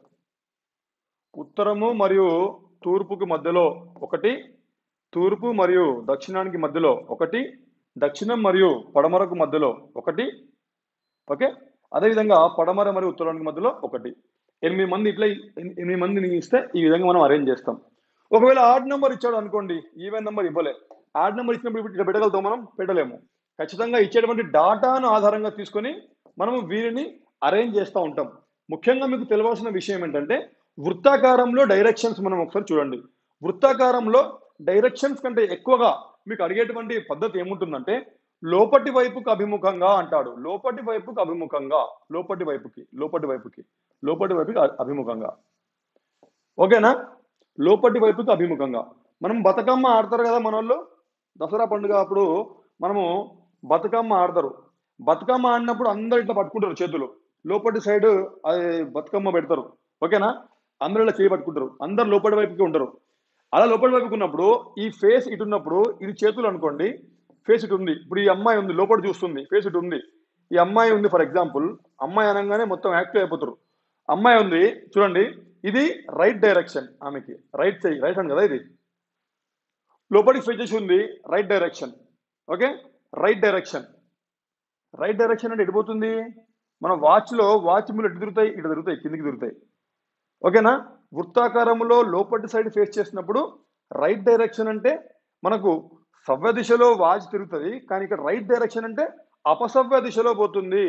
ఉత్తరము మరియు తూర్పుకి మధ్యలో ఒకటి తూర్పు మరియు దక్షిణానికి మధ్యలో ఒకటి దక్షిణం మరియు పడమరకు మధ్యలో ఒకటి ఓకే అదేవిధంగా పడమర మరియు ఉత్తరానికి మధ్యలో ఒకటి ఎనిమిది మంది ఇట్లా ఎన్- ఎనిమిది మందిని ఇస్తే ఈ విధంగా మనం అరేంజ్ చేస్తాం ఒకవేళ ఆడ్ నెంబర్ ఇచ్చాడు అనుకోండి ఈవెన్ నెంబర్ ఇవ్వలే ఆడ్ నెంబర్ ఇచ్చినప్పుడు ఇట్లా పెట్టగలుగుతాం మనం పెట్టలేము ఖచ్చితంగా ఇచ్చేటువంటి డాటాను ఆధారంగా తీసుకొని మనము వీరిని అరేంజ్ చేస్తూ ఉంటాం ముఖ్యంగా మీకు తెలియాల్సిన విషయం ఏంటంటే వృత్తాకారంలో డైరెక్షన్స్ మనం ఒకసారి చూడండి వృత్తాకారంలో డైరెక్షన్స్ కంటే ఎక్కువగా మీకు అడిగేటువంటి పద్ధతి ఏముంటుందంటే లోపటి వైపుకు అభిముఖంగా అంటాడు లోపటి వైపుకు అభిముఖంగా లోపటి వైపుకి లోపటి వైపుకి లోపటి వైపుకి అ- అభిముఖంగా ఓకేనా లోపటి వైపుకి అభిముఖంగా మనం బతుకమ్మ ఆడతారు కదా మన వాళ్ళు దసరా పండుగ అప్పుడు మనము బతుకమ్మ ఆడతారు బతుకమ్మ ఆడినప్పుడు అందరు ఇట్లా పట్టుకుంటారు చేతులు లోపటి సైడ్ అది బతుకమ్మ పెడతారు ఓకేనా అందరూ ఇలా చేయి పట్టుకుంటారు అందరు లోపటి వైపుకి ఉంటారు అలా లోపటి వైపుకి ఉన్నప్పుడు ఈ ఫేస్ ఇటు ఉన్నప్పుడు ఇది చేతులు అనుకోండి ఫేస్ ఇటు ఉంది ఇప్పుడు ఈ అమ్మాయి ఉంది లోపల చూస్తుంది ఫేస్ ఇటు ఉంది ఈ అమ్మాయి ఉంది ఫర్ ఎగ్జాంపుల్ అమ్మాయి అనగానే మొత్తం యాక్టివ్ అయిపోతారు అమ్మాయి ఉంది చూడండి ఇది రైట్ డైరెక్షన్ ఆమెకి రైట్ సైడ్ రైట్ హ్యాండ్ కదా ఇది లోపలికి ఫేస్ చేసి ఉంది right direction okay right direction right direction అంటే ఎడిపోతుంది మన వాచ్లో వాచ్ ముళ్ళు ఎటు తిరుగుతాయి ఇటు తిరుగుతాయి కిందికి తిరుగుతాయి ఓకేనా వృత్తాకారంలో లోపటి సైడ్ ఫేస్ చేసినప్పుడు రైట్ డైరెక్షన్ అంటే మనకు సవ్య దిశలో వాచ్ తిరుగుతుంది కానీ ఇక్కడ రైట్ డైరెక్షన్ అంటే అపసవ్య దిశలో పోతుంది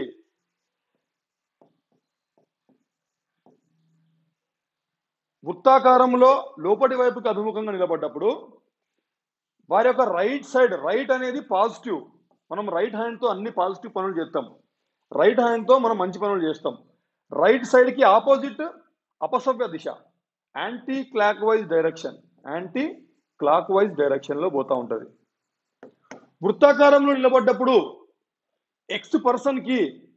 వృత్తాకారంలో లోపటి వైపుకి అభిముఖంగా నిలబడ్డప్పుడు వారి యొక్క రైట్ సైడ్ రైట్ అనేది పాజిటివ్ మనం రైట్ హ్యాండ్తో అన్ని పాజిటివ్ పనులు చేస్తాం రైట్ హ్యాండ్తో మనం మంచి పనులు చేస్తాం రైట్ సైడ్కి ఆపోజిట్ అపసవ్య దిశ anticlockwise direction anticlockwise డైరెక్షన్లో పోతూ ఉంటుంది వృత్తాకారంలో నిలబడ్డప్పుడు ఎక్స్ పర్సన్కి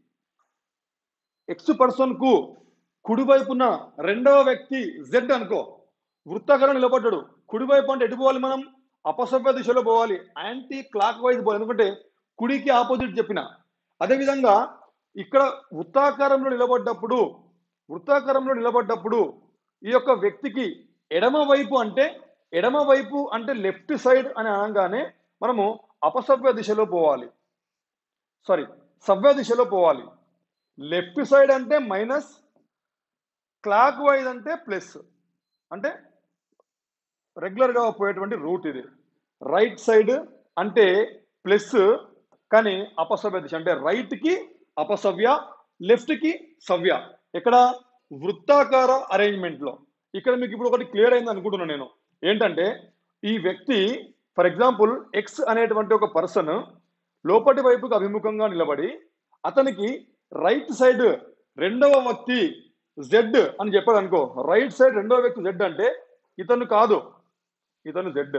ఎక్స్ పర్సన్కు కుడివైపున రెండవ వ్యక్తి జెడ్ అనుకో వృత్తాకారం నిలబడ్డాడు కుడివైపు అంటే ఎటు పోవాలి మనం అపసవ్య దిశలో పోవాలి యాంటీ క్లాక్ వైజ్ పోవాలి ఎందుకంటే కుడికి ఆపోజిట్ చెప్పిన అదేవిధంగా ఇక్కడ వృత్తాకారంలో నిలబడ్డప్పుడు వృత్తాకారంలో నిలబడ్డప్పుడు ఈ యొక్క వ్యక్తికి ఎడమ వైపు అంటే ఎడమ వైపు అంటే లెఫ్ట్ సైడ్ అని అనగానే మనము అపసవ్య దిశలో పోవాలి సారీ సవ్య దిశలో పోవాలి లెఫ్ట్ సైడ్ అంటే మైనస్ క్లాక్ వైజ్ అంటే ప్లస్ అంటే రెగ్యులర్గా పోయేటువంటి రూట్ ఇది రైట్ సైడ్ అంటే ప్లస్ కానీ అపసవ్య దిశ అంటే రైట్కి అపసవ్య లెఫ్ట్కి సవ్య ఇక్కడ వృత్తాకార అరేంజ్మెంట్లో ఇక్కడ మీకు ఇప్పుడు ఒకటి క్లియర్ అయింది అనుకుంటున్నాను నేను ఏంటంటే ఈ వ్యక్తి ఫర్ ఎగ్జాంపుల్ ఎక్స్ అనేటువంటి ఒక పర్సన్ లోపటి వైపుకి అభిముఖంగా నిలబడి అతనికి రైట్ సైడ్ రెండవ వ్యక్తి జెడ్ అని చెప్పాడు అనుకో రైట్ సైడ్ రెండవ వ్యక్తి జెడ్ అంటే ఇతను కాదు ఇతను జెడ్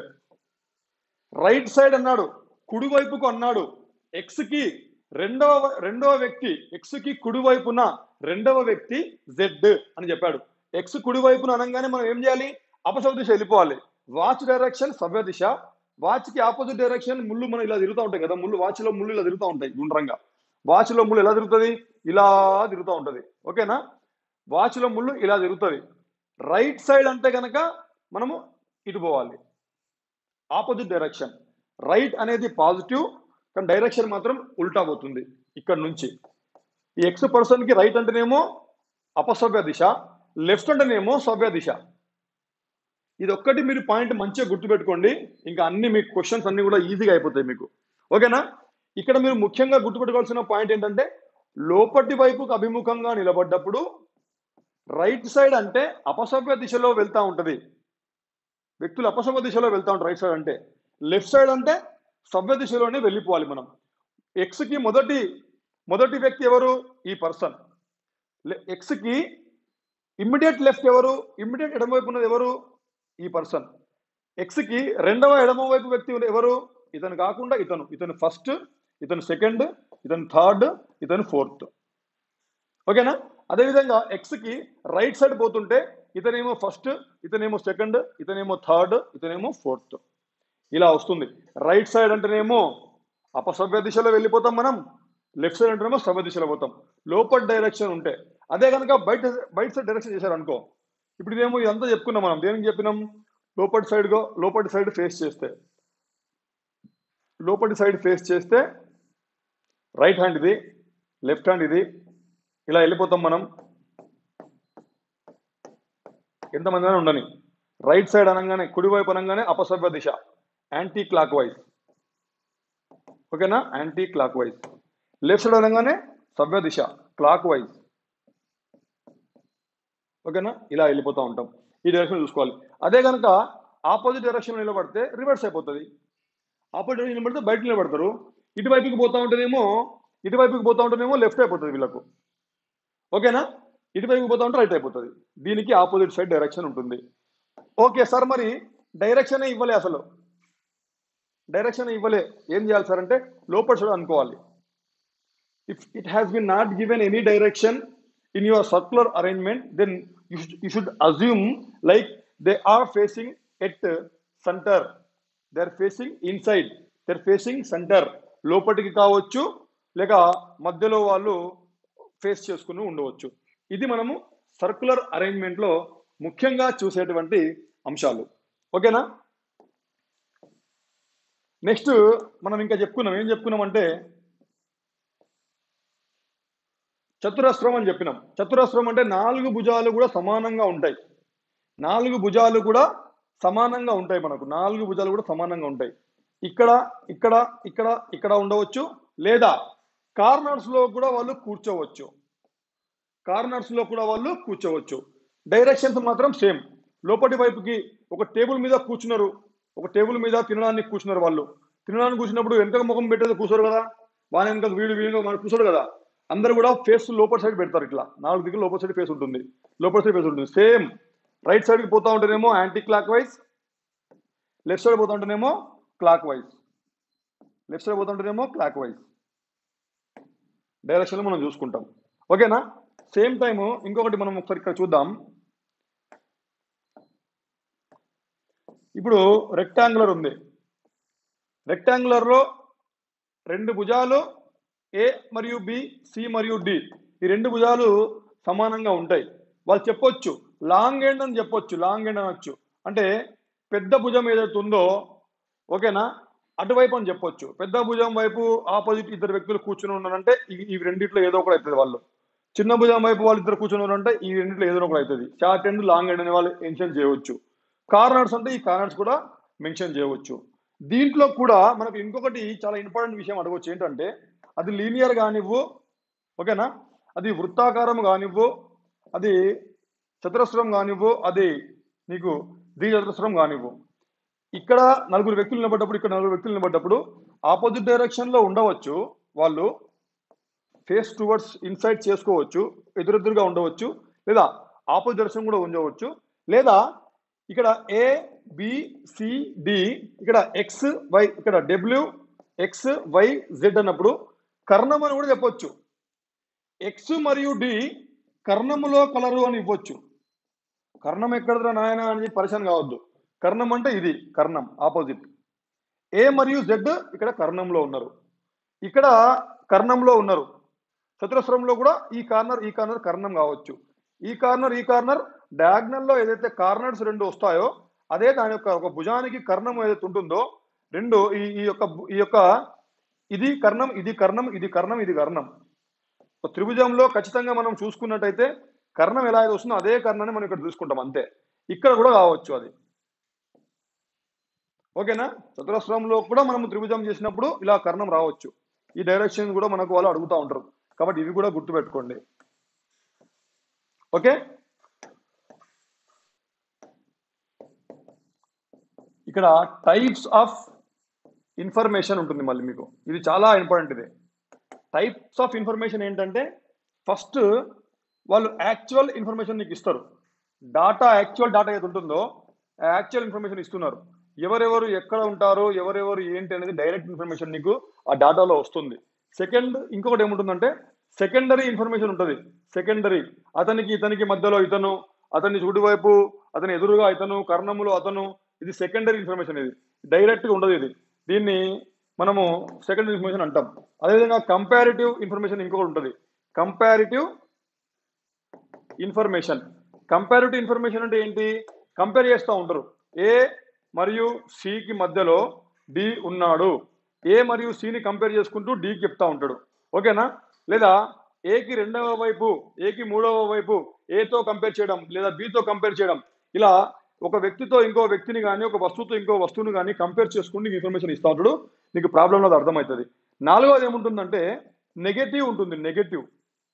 రైట్ సైడ్ అన్నాడు కుడి వైపుకు అన్నాడు ఎక్స్ కి రెండవ రెండవ వ్యక్తి ఎక్స్ కి కుడి వైపున రెండవ వ్యక్తి జెడ్ అని చెప్పాడు ఎక్స్ కుడి వైపున అనగానే మనం ఏం చేయాలి అపసవ్య దిశ వెళ్ళిపోవాలి వాచ్ డైరెక్షన్ సవ్య దిశ వాచ్ కి ఆపోజిట్ డైరెక్షన్ ముళ్ళు మనం ఇలా తిరుగుతూ ఉంటాయి కదా ముళ్ళు వాచ్ లో ముళ్ళు ఇలా తిరుగుతూ ఉంటాయి గుండ్రంగా వాచ్ లో ముళ్ళు ఎలా తిరుగుతుంది ఇలా తిరుగుతూ ఉంటది ఓకేనా వాచ్ లో ముళ్ళు ఇలా తిరుగుతుంది రైట్ సైడ్ అంటే కనుక మనము ఇటు పోవాలి ఆపోజిట్ డైరెక్షన్ రైట్ అనేది పాజిటివ్ కానీ డైరెక్షన్ మాత్రం ఉల్టా పోతుంది ఇక్కడ నుంచి ఈ ఎక్స్ పర్సన్ కి రైట్ అంటేనేమో అపసవ్య దిశ లెఫ్ట్ అంటేనేమో సవ్య దిశ ఇది ఒక్కటి మీరు పాయింట్ మంచిగా గుర్తుపెట్టుకోండి ఇంకా అన్ని మీకు క్వశ్చన్స్ అన్ని కూడా ఈజీగా అయిపోతాయి మీకు ఓకేనా ఇక్కడ మీరు ముఖ్యంగా గుర్తుపెట్టుకోవాల్సిన పాయింట్ ఏంటంటే లోపటి వైపుకు అభిముఖంగా నిలబడ్డప్పుడు రైట్ సైడ్ అంటే అపసవ్య దిశలో వెళ్తా ఉంటది వ్యక్తులు అపసవ్య దిశలో వెళ్తా ఉంటారు రైట్ సైడ్ అంటే లెఫ్ట్ సైడ్ అంటే సవ్య దిశలోనే వెళ్ళిపోవాలి మనం ఎక్స్ కి మొదటి మొదటి వ్యక్తి ఎవరు ఈ పర్సన్ ఎక్స్ కి ఇమ్మీడియట్ లెఫ్ట్ ఎవరు ఇమ్మీడియట్ ఎడమ వైపు ఉన్నది ఎవరు ఈ పర్సన్ ఎక్స్ కి రెండవ ఎడమ వైపు వ్యక్తి ఎవరు ఇతను కాకుండా ఇతను ఇతను ఫస్ట్ ఇతను సెకండ్ ఇతను థర్డ్ ఇతను ఫోర్త్ ఓకేనా అదేవిధంగా ఎక్స్ కి రైట్ సైడ్ పోతుంటే ఇతనేమో ఫస్ట్ ఇతనేమో సెకండ్ ఇతనేమో థర్డ్ ఇతనేమో ఫోర్త్ ఇలా వస్తుంది రైట్ సైడ్ అంటేనేమో అపసవ్య దిశలో వెళ్ళిపోతాం మనం లెఫ్ట్ సైడ్ అంటేనేమో సవ్య దిశలో పోతాం లోపల డైరెక్షన్ ఉంటే అదే కనుక బయట బయట సైడ్ డైరెక్షన్ చేశారు అనుకో ఇప్పుడు ఇదేమో ఇదంతా చెప్పుకున్నాం మనం దేనికి చెప్పినాం లోపటి సైడ్ గో లోపటి సైడ్ ఫేస్ చేస్తే లోపటి సైడ్ ఫేస్ చేస్తే రైట్ హ్యాండ్ ఇది లెఫ్ట్ హ్యాండ్ ఇది ఇలా వెళ్ళిపోతాం మనం ఎంతమంది అయినా ఉండని రైట్ సైడ్ అనగానే కుడివైపు అనగానే అపసవ్య దిశ యాంటీ క్లాక్ వైజ్ ఓకేనా anticlockwise left side అనగానే సవ్య దిశ క్లాక్ వైజ్ ఓకేనా ఇలా వెళ్ళిపోతూ ఉంటాం ఈ డైరెక్షన్ చూసుకోవాలి అదే కనుక ఆపోజిట్ డైరెక్షన్ నిలబడితే రివర్స్ అయిపోతుంది ఆపోజిట్ డైరెక్షన్ నిలబడితే బయట నిలబడతారు ఇటువైపుకి పోతా ఉంటేనేమో ఇటువైపుకి పోతా ఉంటేనేమో లెఫ్ట్ అయిపోతుంది వీళ్ళకు ఓకేనా ఇటువైపు పోతా ఉంటే రైట్ అయిపోతుంది దీనికి ఆపోజిట్ సైడ్ డైరెక్షన్ ఉంటుంది ఓకే సార్ మరి డైరెక్షన్ ఇవ్వలే అసలు డైరెక్షన్ ఇవ్వలే ఏం చేయాలి సార్ అంటే లోపల సైడ్ అనుకోవాలి if it has been not given any direction in your circular arrangement then you should assume like they are facing at centre they are facing inside they are facing centre లోపలికి కావచ్చు లేక మధ్యలో వాళ్ళు face చేసుకుని ఉండవచ్చు ఇది మనము circular arrangement లో ముఖ్యంగా చూసేటువంటి అంశాలు ఓకేనా నెక్స్ట్ మనం ఇంకా చెప్పుకున్నాం ఏం చెప్పుకున్నాం అంటే చతురస్రం అని చెప్పినాం చతురస్రం అంటే నాలుగు భుజాలు కూడా సమానంగా ఉంటాయి నాలుగు భుజాలు కూడా సమానంగా ఉంటాయి మనకు నాలుగు భుజాలు కూడా సమానంగా ఉంటాయి ఇక్కడ ఇక్కడ ఇక్కడ ఇక్కడ ఉండవచ్చు లేదా కార్నర్స్ లో కూడా వాళ్ళు కూర్చోవచ్చు కార్నర్స్ లో కూడా వాళ్ళు కూర్చోవచ్చు డైరెక్షన్స్ మాత్రం సేమ్ లోపటి వైపుకి ఒక టేబుల్ మీద కూర్చున్నారు ఒక టేబుల్ మీద తినడానికి కూర్చున్నారు వాళ్ళు తినడానికి కూర్చున్నప్పుడు వెనక ముఖం పెట్టేది కూర్చోరు కదా వాళ్ళ వెనక వీడు వీడు మనం కూర్చోడు కదా అందరు కూడా ఫేస్ లోపల సైడ్ పెడతారు ఇట్లా నాలుగు దిగులు లోపల సైడ్ ఫేస్ ఉంటుంది లోపల సైడ్ ఫేస్ ఉంటుంది సేమ్ రైట్ సైడ్కి పోతా ఉంటేనేమో anticlockwise left side పోతా ఉంటేనేమో క్లాక్ వైజ్ లెఫ్ట్ సైడ్ పోతా ఉంటేనేమో క్లాక్ వైజ్ డైరెక్షన్ మనం చూసుకుంటాం ఓకేనా సేమ్ టైం ఇంకొకటి మనం ఒకసారి ఇక్కడ చూద్దాం ఇప్పుడు రెక్టాంగులర్ ఉంది రెక్టాంగులర్ లో రెండు భుజాలు ఏ మరియు బి సి మరియు డి ఈ రెండు భుజాలు సమానంగా ఉంటాయి వాళ్ళు చెప్పొచ్చు లాంగ్ ఎండ్ అని చెప్పొచ్చు లాంగ్ ఎండ్ అనొచ్చు అంటే పెద్ద భుజం ఏదైతే ఉందో ఓకేనా అటువైపు అని చెప్పొచ్చు పెద్ద భుజం వైపు ఆపోజిట్ ఇద్దరు వ్యక్తులు కూర్చుని ఉన్నారంటే ఈ- ఈ రెండిట్లో ఏదో ఒకటి అవుతుంది వాళ్ళు చిన్న భుజం వైపు వాళ్ళు ఇద్దరు కూర్చుని ఉన్నారంటే ఈ రెండిట్లో ఏదో ఒకటి అవుతుంది షార్ట్ ఎండ్ లాంగ్ ఎండ్ అనే వాళ్ళు మెన్షన్ చేయవచ్చు కార్నర్స్ అంటే ఈ కార్నర్స్ కూడా మెన్షన్ చేయవచ్చు దీంట్లో కూడా మనకు ఇంకొకటి చాలా ఇంపార్టెంట్ విషయం అడగవచ్చు ఏంటంటే అది లీనియర్ కానివ్వు ఓకేనా అది వృత్తాకారం కానివ్వు అది చతురస్రం కానివ్వు అది నీకు ద్విచతురస్రం కానివ్వు ఇక్కడ నలుగురు వ్యక్తులు నిలబడ్డప్పుడు ఇక్కడ నలుగురు వ్యక్తులు నిలబడ్డప్పుడు ఆపోజిట్ డైరెక్షన్ లో ఉండవచ్చు వాళ్ళు ఫేస్ టువర్డ్స్ ఇన్సైడ్ చేసుకోవచ్చు ఎదురెదురుగా ఉండవచ్చు లేదా ఆపోజిట్ డైరెక్షన్ కూడా ఉండవచ్చు లేదా ఇక్కడ ఏ బి సి డి ఇక్కడ ఎక్స్ వై ఇక్కడ డబ్ల్యూ ఎక్స్ వై జెడ్ అన్నప్పుడు కర్ణం అని కూడా చెప్పొచ్చు ఎక్స్ మరియు డి కర్ణములో కలరు అని ఇవ్వచ్చు కర్ణం ఎక్కడరా నాయన అని చెప్పి పరిచయం కావద్దు కర్ణం అంటే ఇది కర్ణం ఆపోజిట్ ఏ మరియు జెడ్ ఇక్కడ కర్ణంలో ఉన్నారు ఇక్కడ కర్ణంలో ఉన్నారు చతురస్రంలో కూడా ఈ కార్నర్ ఈ కార్నర్ కర్ణం కావచ్చు ఈ కార్నర్ ఈ కార్నర్ డయాగ్నల్ లో ఏదైతే కార్నర్స్ రెండు వస్తాయో అదే దాని యొక్క ఒక భుజానికి కర్ణం ఏదైతే ఉంటుందో రెండు ఈ ఈ యొక్క భు- ఈ యొక్క ఇది కర్ణం ఇది కర్ణం ఇది కర్ణం ఇది కర్ణం ఒక త్రిభుజంలో ఖచ్చితంగా మనం చూసుకున్నట్టయితే కర్ణం ఎలా అయితే వస్తుందో అదే కర్ణాన్ని మనం ఇక్కడ చూసుకుంటాం అంతే ఇక్కడ కూడా కావచ్చు అది ఓకేనా చతురస్రంలో కూడా మనం త్రిభుజం చేసినప్పుడు ఇలా కర్ణం రావచ్చు ఈ డైరెక్షన్ కూడా మనకు వాళ్ళు అడుగుతూ ఉంటారు కాబట్టి ఇవి కూడా గుర్తుపెట్టుకోండి ఓకే ఇక్కడ టైప్స్ ఆఫ్ ఇన్ఫర్మేషన్ ఉంటుంది మళ్ళీ మీకు ఇది చాలా ఇంపార్టెంట్ ఇది టైప్స్ ఆఫ్ ఇన్ఫర్మేషన్ ఏంటంటే ఫస్ట్ వాళ్ళు యాక్చువల్ ఇన్ఫర్మేషన్ నీకు ఇస్తారు డాటా యాక్చువల్ డాటా ఏది ఉంటుందో ఆ యాక్చువల్ ఇన్ఫర్మేషన్ ఇస్తున్నారు ఎవరెవరు ఎక్కడ ఉంటారో ఎవరెవరు ఏంటి అనేది డైరెక్ట్ ఇన్ఫర్మేషన్ నీకు ఆ డాటాలో వస్తుంది సెకండ్ ఇంకొకటి ఏముంటుందంటే సెకండరీ ఇన్ఫర్మేషన్ ఉంటుంది సెకండరీ అతనికి ఇతనికి మధ్యలో ఇతను అతని చూడివైపు అతని ఎదురుగా ఇతను కర్ణములో అతను ఇది సెకండరీ ఇన్ఫర్మేషన్ ఇది డైరెక్ట్గా ఉండదు ఇది దీన్ని మనము సెకండరీ ఇన్ఫర్మేషన్ అంటాం అదేవిధంగా కంపారిటివ్ ఇన్ఫర్మేషన్ ఇంకొకటి ఉంటుంది కంపారిటివ్ ఇన్ఫర్మేషన్ కంపారిటివ్ ఇన్ఫర్మేషన్ అంటే ఏంటి కంపేర్ చేస్తూ ఉంటారు ఏ మరియు సికి మధ్యలో డి ఉన్నాడు ఏ మరియు సిని కంపేర్ చేసుకుంటూ డికి చెప్తా ఉంటాడు ఓకేనా లేదా ఏకి రెండవ వైపు ఏకి మూడవ వైపు ఏతో కంపేర్ చేయడం లేదా బితో కంపేర్ చేయడం ఇలా ఒక వ్యక్తితో ఇంకో వ్యక్తిని కానీ ఒక వస్తువుతో ఇంకో వస్తువుని కానీ కంపేర్ చేసుకుని నీకు ఇన్ఫర్మేషన్ ఇస్తా ఉంటాడు నీకు ప్రాబ్లం అది అర్థమవుతుంది నాలుగోది ఏముంటుందంటే నెగటివ్ ఉంటుంది నెగటివ్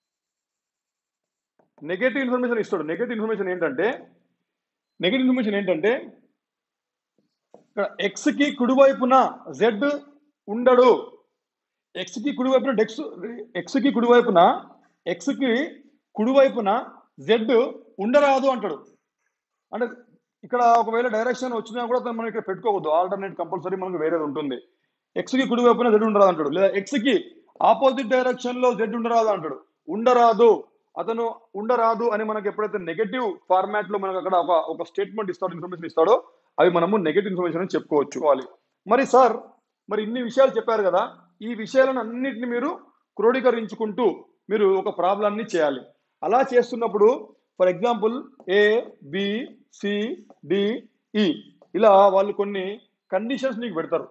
నెగటివ్ ఇన్ఫర్మేషన్ ఇస్తాడు నెగటివ్ ఇన్ఫర్మేషన్ ఏంటంటే నెగటివ్ ఇన్ఫర్మేషన్ ఏంటంటే ఇక్కడ ఎక్స్ కి కుడివైపున జెడ్ ఉండడు ఎక్స్ కి కుడివైపున డెక్స్ ఎక్స్ కి కుడివైపున ఎక్స్ కి కుడివైపున జెడ్ ఉండరాదు అంటాడు అంటే ఇక్కడ ఒకవేళ డైరెక్షన్ వచ్చినా కూడా దాన్ని మనం ఇక్కడ పెట్టుకోవద్దు ఆల్టర్నేట్ కంపల్సరీ మనకు వేరేది ఉంటుంది ఎక్స్ కి కుడివైపున జెడ్ ఉండరాదు అంటాడు లేదా ఎక్స్ కి ఆపోజిట్ డైరెక్షన్ లో జెడ్ ఉండరాదు అంటాడు ఉండరాదు అతను ఉండరాదు అని మనకి ఎప్పుడైతే నెగటివ్ ఫార్మాట్ లో మనకు అక్కడ ఒక ఒక స్టేట్మెంట్ ఇస్తాడో ఇన్ఫర్మేషన్ ఇస్తాడో అవి మనము నెగటివ్ ఇన్ఫర్మేషన్ అని చెప్పుకోవచ్చు మరి సార్ మరి ఇన్ని విషయాలు చెప్పారు కదా ఈ విషయాలను అన్నిటిని మీరు క్రోడీకరించుకుంటూ మీరు ఒక ప్రాబ్లాన్ని చేయాలి అలా చేస్తున్నప్పుడు for example A B C D E ఇలా వాళ్ళు కొన్ని కండిషన్స్ నీకు పెడతారు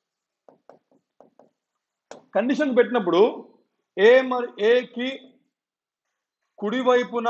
కండిషన్ పెట్టినప్పుడు ఏ మరి ఏకి కుడివైపున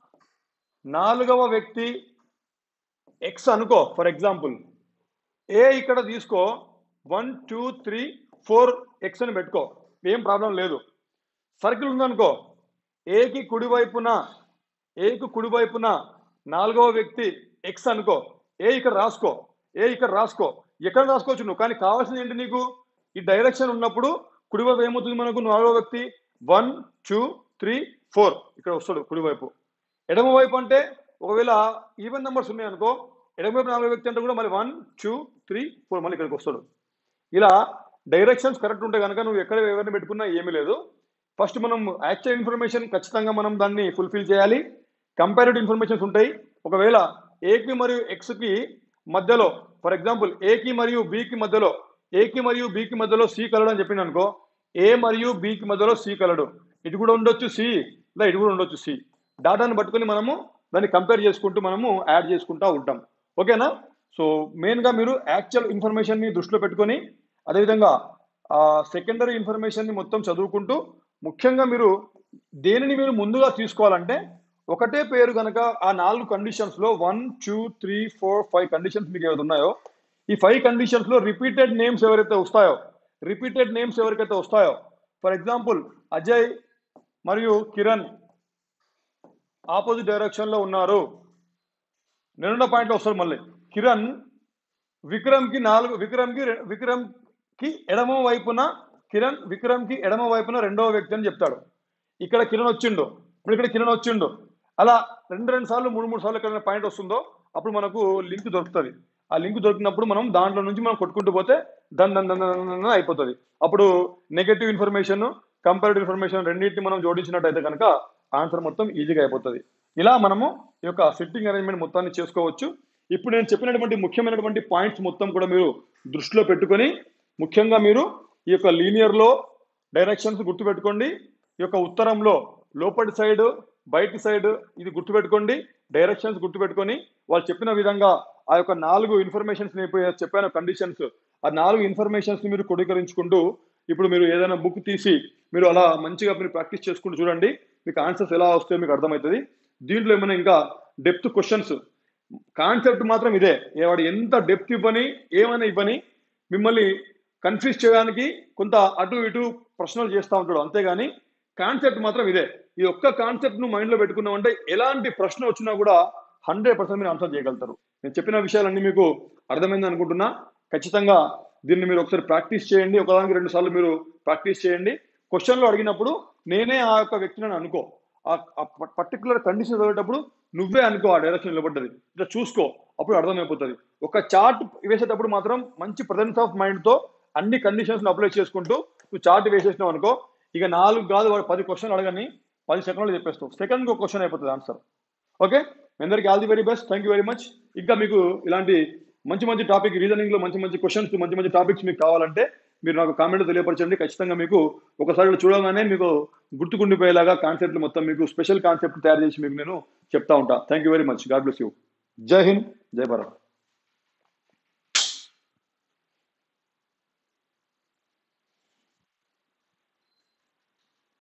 నాలుగవ వ్యక్తి ఎక్స్ అనుకో ఫర్ ఎగ్జాంపుల్ ఏ ఇక్కడ తీసుకో one two three four X అని పెట్టుకో ఏం ప్రాబ్లం లేదు సర్కిల్ ఉందనుకో ఏకి కుడివైపున ఏకి కుడివైపున నాలుగవ వ్యక్తి ఎక్స్ అనుకో ఏ ఇక్కడ రాసుకో ఏ ఇక్కడ రాసుకో ఎక్కడ రాసుకోవచ్చు నువ్వు కానీ కావాల్సింది ఏంటి నీకు ఈ డైరెక్షన్ ఉన్నప్పుడు కుడివైపు ఏమవుతుంది మనకు నాలుగవ వ్యక్తి వన్ టూ త్రీ ఫోర్ ఇక్కడ వస్తాడు కుడివైపు ఎడమ వైపు అంటే ఒకవేళ ఈవెన్ నెంబర్స్ ఉన్నాయనుకో ఎడమవైపు నాలుగో వ్యక్తి అంటే కూడా మళ్ళీ వన్ టూ త్రీ ఫోర్ మళ్ళీ ఇక్కడికి వస్తాడు ఇలా డైరెక్షన్స్ కరెక్ట్ ఉంటే కనుక నువ్వు ఎక్కడ ఎవరిని పెట్టుకున్నా ఏమీ లేదు ఫస్ట్ మనం యాక్చువల్ ఇన్ఫర్మేషన్ ఖచ్చితంగా మనం దాన్ని ఫుల్ఫిల్ చేయాలి కంపారిటివ్ ఇన్ఫర్మేషన్స్ ఉంటాయి ఒకవేళ ఏకి మరియు ఎక్స్కి మధ్యలో ఫర్ ఎగ్జాంపుల్ ఏకి మరియు బికి మధ్యలో ఏకి మరియు బికి మధ్యలో సి కలడు అని చెప్పింది అనుకో ఏ మరియు బికి మధ్యలో సి కలడు ఇటు కూడా ఉండొచ్చు సి లేదా ఇటు కూడా ఉండొచ్చు సి డాటాను పట్టుకొని మనము దాన్ని కంపేర్ చేసుకుంటూ మనము యాడ్ చేసుకుంటూ ఉంటాం ఓకేనా సో మెయిన్గా మీరు యాక్చువల్ ఇన్ఫర్మేషన్ని దృష్టిలో పెట్టుకొని అదేవిధంగా సెకండరీ ఇన్ఫర్మేషన్ని మొత్తం చదువుకుంటూ ముఖ్యంగా మీరు దేనిని మీరు ముందుగా తీసుకోవాలంటే ఒకటే పేరు కనుక ఆ నాలుగు కండిషన్స్ లో one two three four five conditions మీకు ఏవైతే ఉన్నాయో ఈ ఫైవ్ కండిషన్స్ లో రిపీటెడ్ నేమ్స్ ఎవరైతే వస్తాయో రిపీటెడ్ నేమ్స్ ఎవరికైతే వస్తాయో ఫర్ ఎగ్జాంపుల్ అజయ్ మరియు కిరణ్ ఆపోజిట్ డైరెక్షన్ లో ఉన్నారు రెండో పాయింట్ వస్తారు మళ్ళీ కిరణ్ విక్రమ్ కి నాలుగు విక్రమ్ కి రె- విక్రమ్ కి ఎడమ వైపున కిరణ్ విక్రమ్ కి ఎడమ వైపున రెండవ వ్యక్తి అని చెప్తాడు ఇక్కడ కిరణ్ వచ్చిండు ఇప్పుడు ఇక్కడ కిరణ్ వచ్చిండు అలా రెండు రెండు సార్లు మూడు మూడు సార్లు ఎక్కడైనా పాయింట్ వస్తుందో అప్పుడు మనకు లింక్ దొరుకుతుంది ఆ లింక్ దొరికినప్పుడు మనం దాంట్లో నుంచి మనం కొట్టుకుంటూ పోతే దన్ దన్ దన్ దన్ దన్ అయిపోతుంది అప్పుడు నెగటివ్ ఇన్ఫర్మేషన్ కంపారిటివ్ ఇన్ఫర్మేషన్ రెండింటిని మనం జోడించినట్టయితే కనుక ఆన్సర్ మొత్తం ఈజీగా అయిపోతుంది ఇలా మనము ఈ యొక్క సిట్టింగ్ అరేంజ్మెంట్ మొత్తాన్ని చేసుకోవచ్చు ఇప్పుడు నేను చెప్పినటువంటి ముఖ్యమైనటువంటి పాయింట్స్ మొత్తం కూడా మీరు దృష్టిలో పెట్టుకొని ముఖ్యంగా మీరు ఈ యొక్క లీనియర్లో డైరెక్షన్స్ గుర్తుపెట్టుకోండి ఈ యొక్క ఉత్తరంలో లోపటి సైడ్ బయటి సైడ్ ఇది గుర్తుపెట్టుకోండి డైరెక్షన్స్ గుర్తుపెట్టుకొని వాళ్ళు చెప్పిన విధంగా ఆ యొక్క నాలుగు ఇన్ఫర్మేషన్స్ చెప్పాను కండిషన్స్ ఆ నాలుగు ఇన్ఫర్మేషన్స్ మీరు క్రోడీకరించుకుంటూ ఇప్పుడు మీరు ఏదైనా బుక్ తీసి మీరు అలా మంచిగా మీరు ప్రాక్టీస్ చేసుకుంటూ చూడండి మీకు ఆన్సర్స్ ఎలా వస్తాయో మీకు అర్థమవుతుంది దీంట్లో ఏమైనా ఇంకా డెప్త్ క్వశ్చన్స్ కాన్సెప్ట్ మాత్రం ఇదే ఏ వాడు ఎంత డెప్త్ ఇవ్వని ఏమైనా ఇవ్వని మిమ్మల్ని కన్ఫ్యూజ్ చేయడానికి కొంత అటు ఇటు ప్రశ్నలు చేస్తూ ఉంటాడు అంతేగాని కాన్సెప్ట్ మాత్రం ఇదే ఈ ఒక్క కాన్సెప్ట్ ను మైండ్ లో పెట్టుకున్నామంటే ఎలాంటి ప్రశ్న వచ్చినా కూడా హండ్రెడ్ పర్సెంట్ మీరు ఆన్సర్ చేయగలుగుతారు నేను చెప్పిన విషయాలన్నీ మీకు అర్థమైంది అనుకుంటున్నా ఖచ్చితంగా దీన్ని మీరు ఒకసారి ప్రాక్టీస్ చేయండి ఒకదానికి రెండు సార్లు మీరు ప్రాక్టీస్ చేయండి క్వశ్చన్లో అడిగినప్పుడు నేనే ఆ యొక్క వ్యక్తిని అని అనుకో ఆ పర్టికులర్ కండిషన్ చదివేటప్పుడు నువ్వే అనుకో ఆ డైరెక్షన్ నిలబడ్డది ఇట్లా చూసుకో అప్పుడు అర్థమైపోతుంది ఒక చార్ట్ వేసేటప్పుడు మాత్రం మంచి ప్రజెన్స్ ఆఫ్ మైండ్ తో అన్ని కండిషన్స్ అప్లై చేసుకుంటూ నువ్వు చార్ట్ వేసేసినావు అనుకో ఇక నాలుగు కాదు వాడు పది క్వశ్చన్ అడగని పది సెకండ్లు చెప్పేస్తావు సెకండ్ ఒక క్వశ్చన్ అయిపోతుంది ఆన్సర్ ఓకే మీ అందరికీ all the very best thank you very much ఇంకా మీకు ఇలాంటి మంచి మంచి టాపిక్ రీజనింగ్ లో మంచి మంచి క్వశ్చన్స్ మంచి మంచి టాపిక్స్ మీకు కావాలంటే మీరు నాకు కామెంట్ తెలియపరచండి ఖచ్చితంగా మీకు ఒకసారి ఇలా చూడగానే మీకు గుర్తుకుండిపోయేలాగా కాన్సెప్ట్ మొత్తం మీకు స్పెషల్ కాన్సెప్ట్ తయారు చేసి మీకు నేను చెప్తా ఉంటా thank you very much God bless you జై హింద్ జై భారత్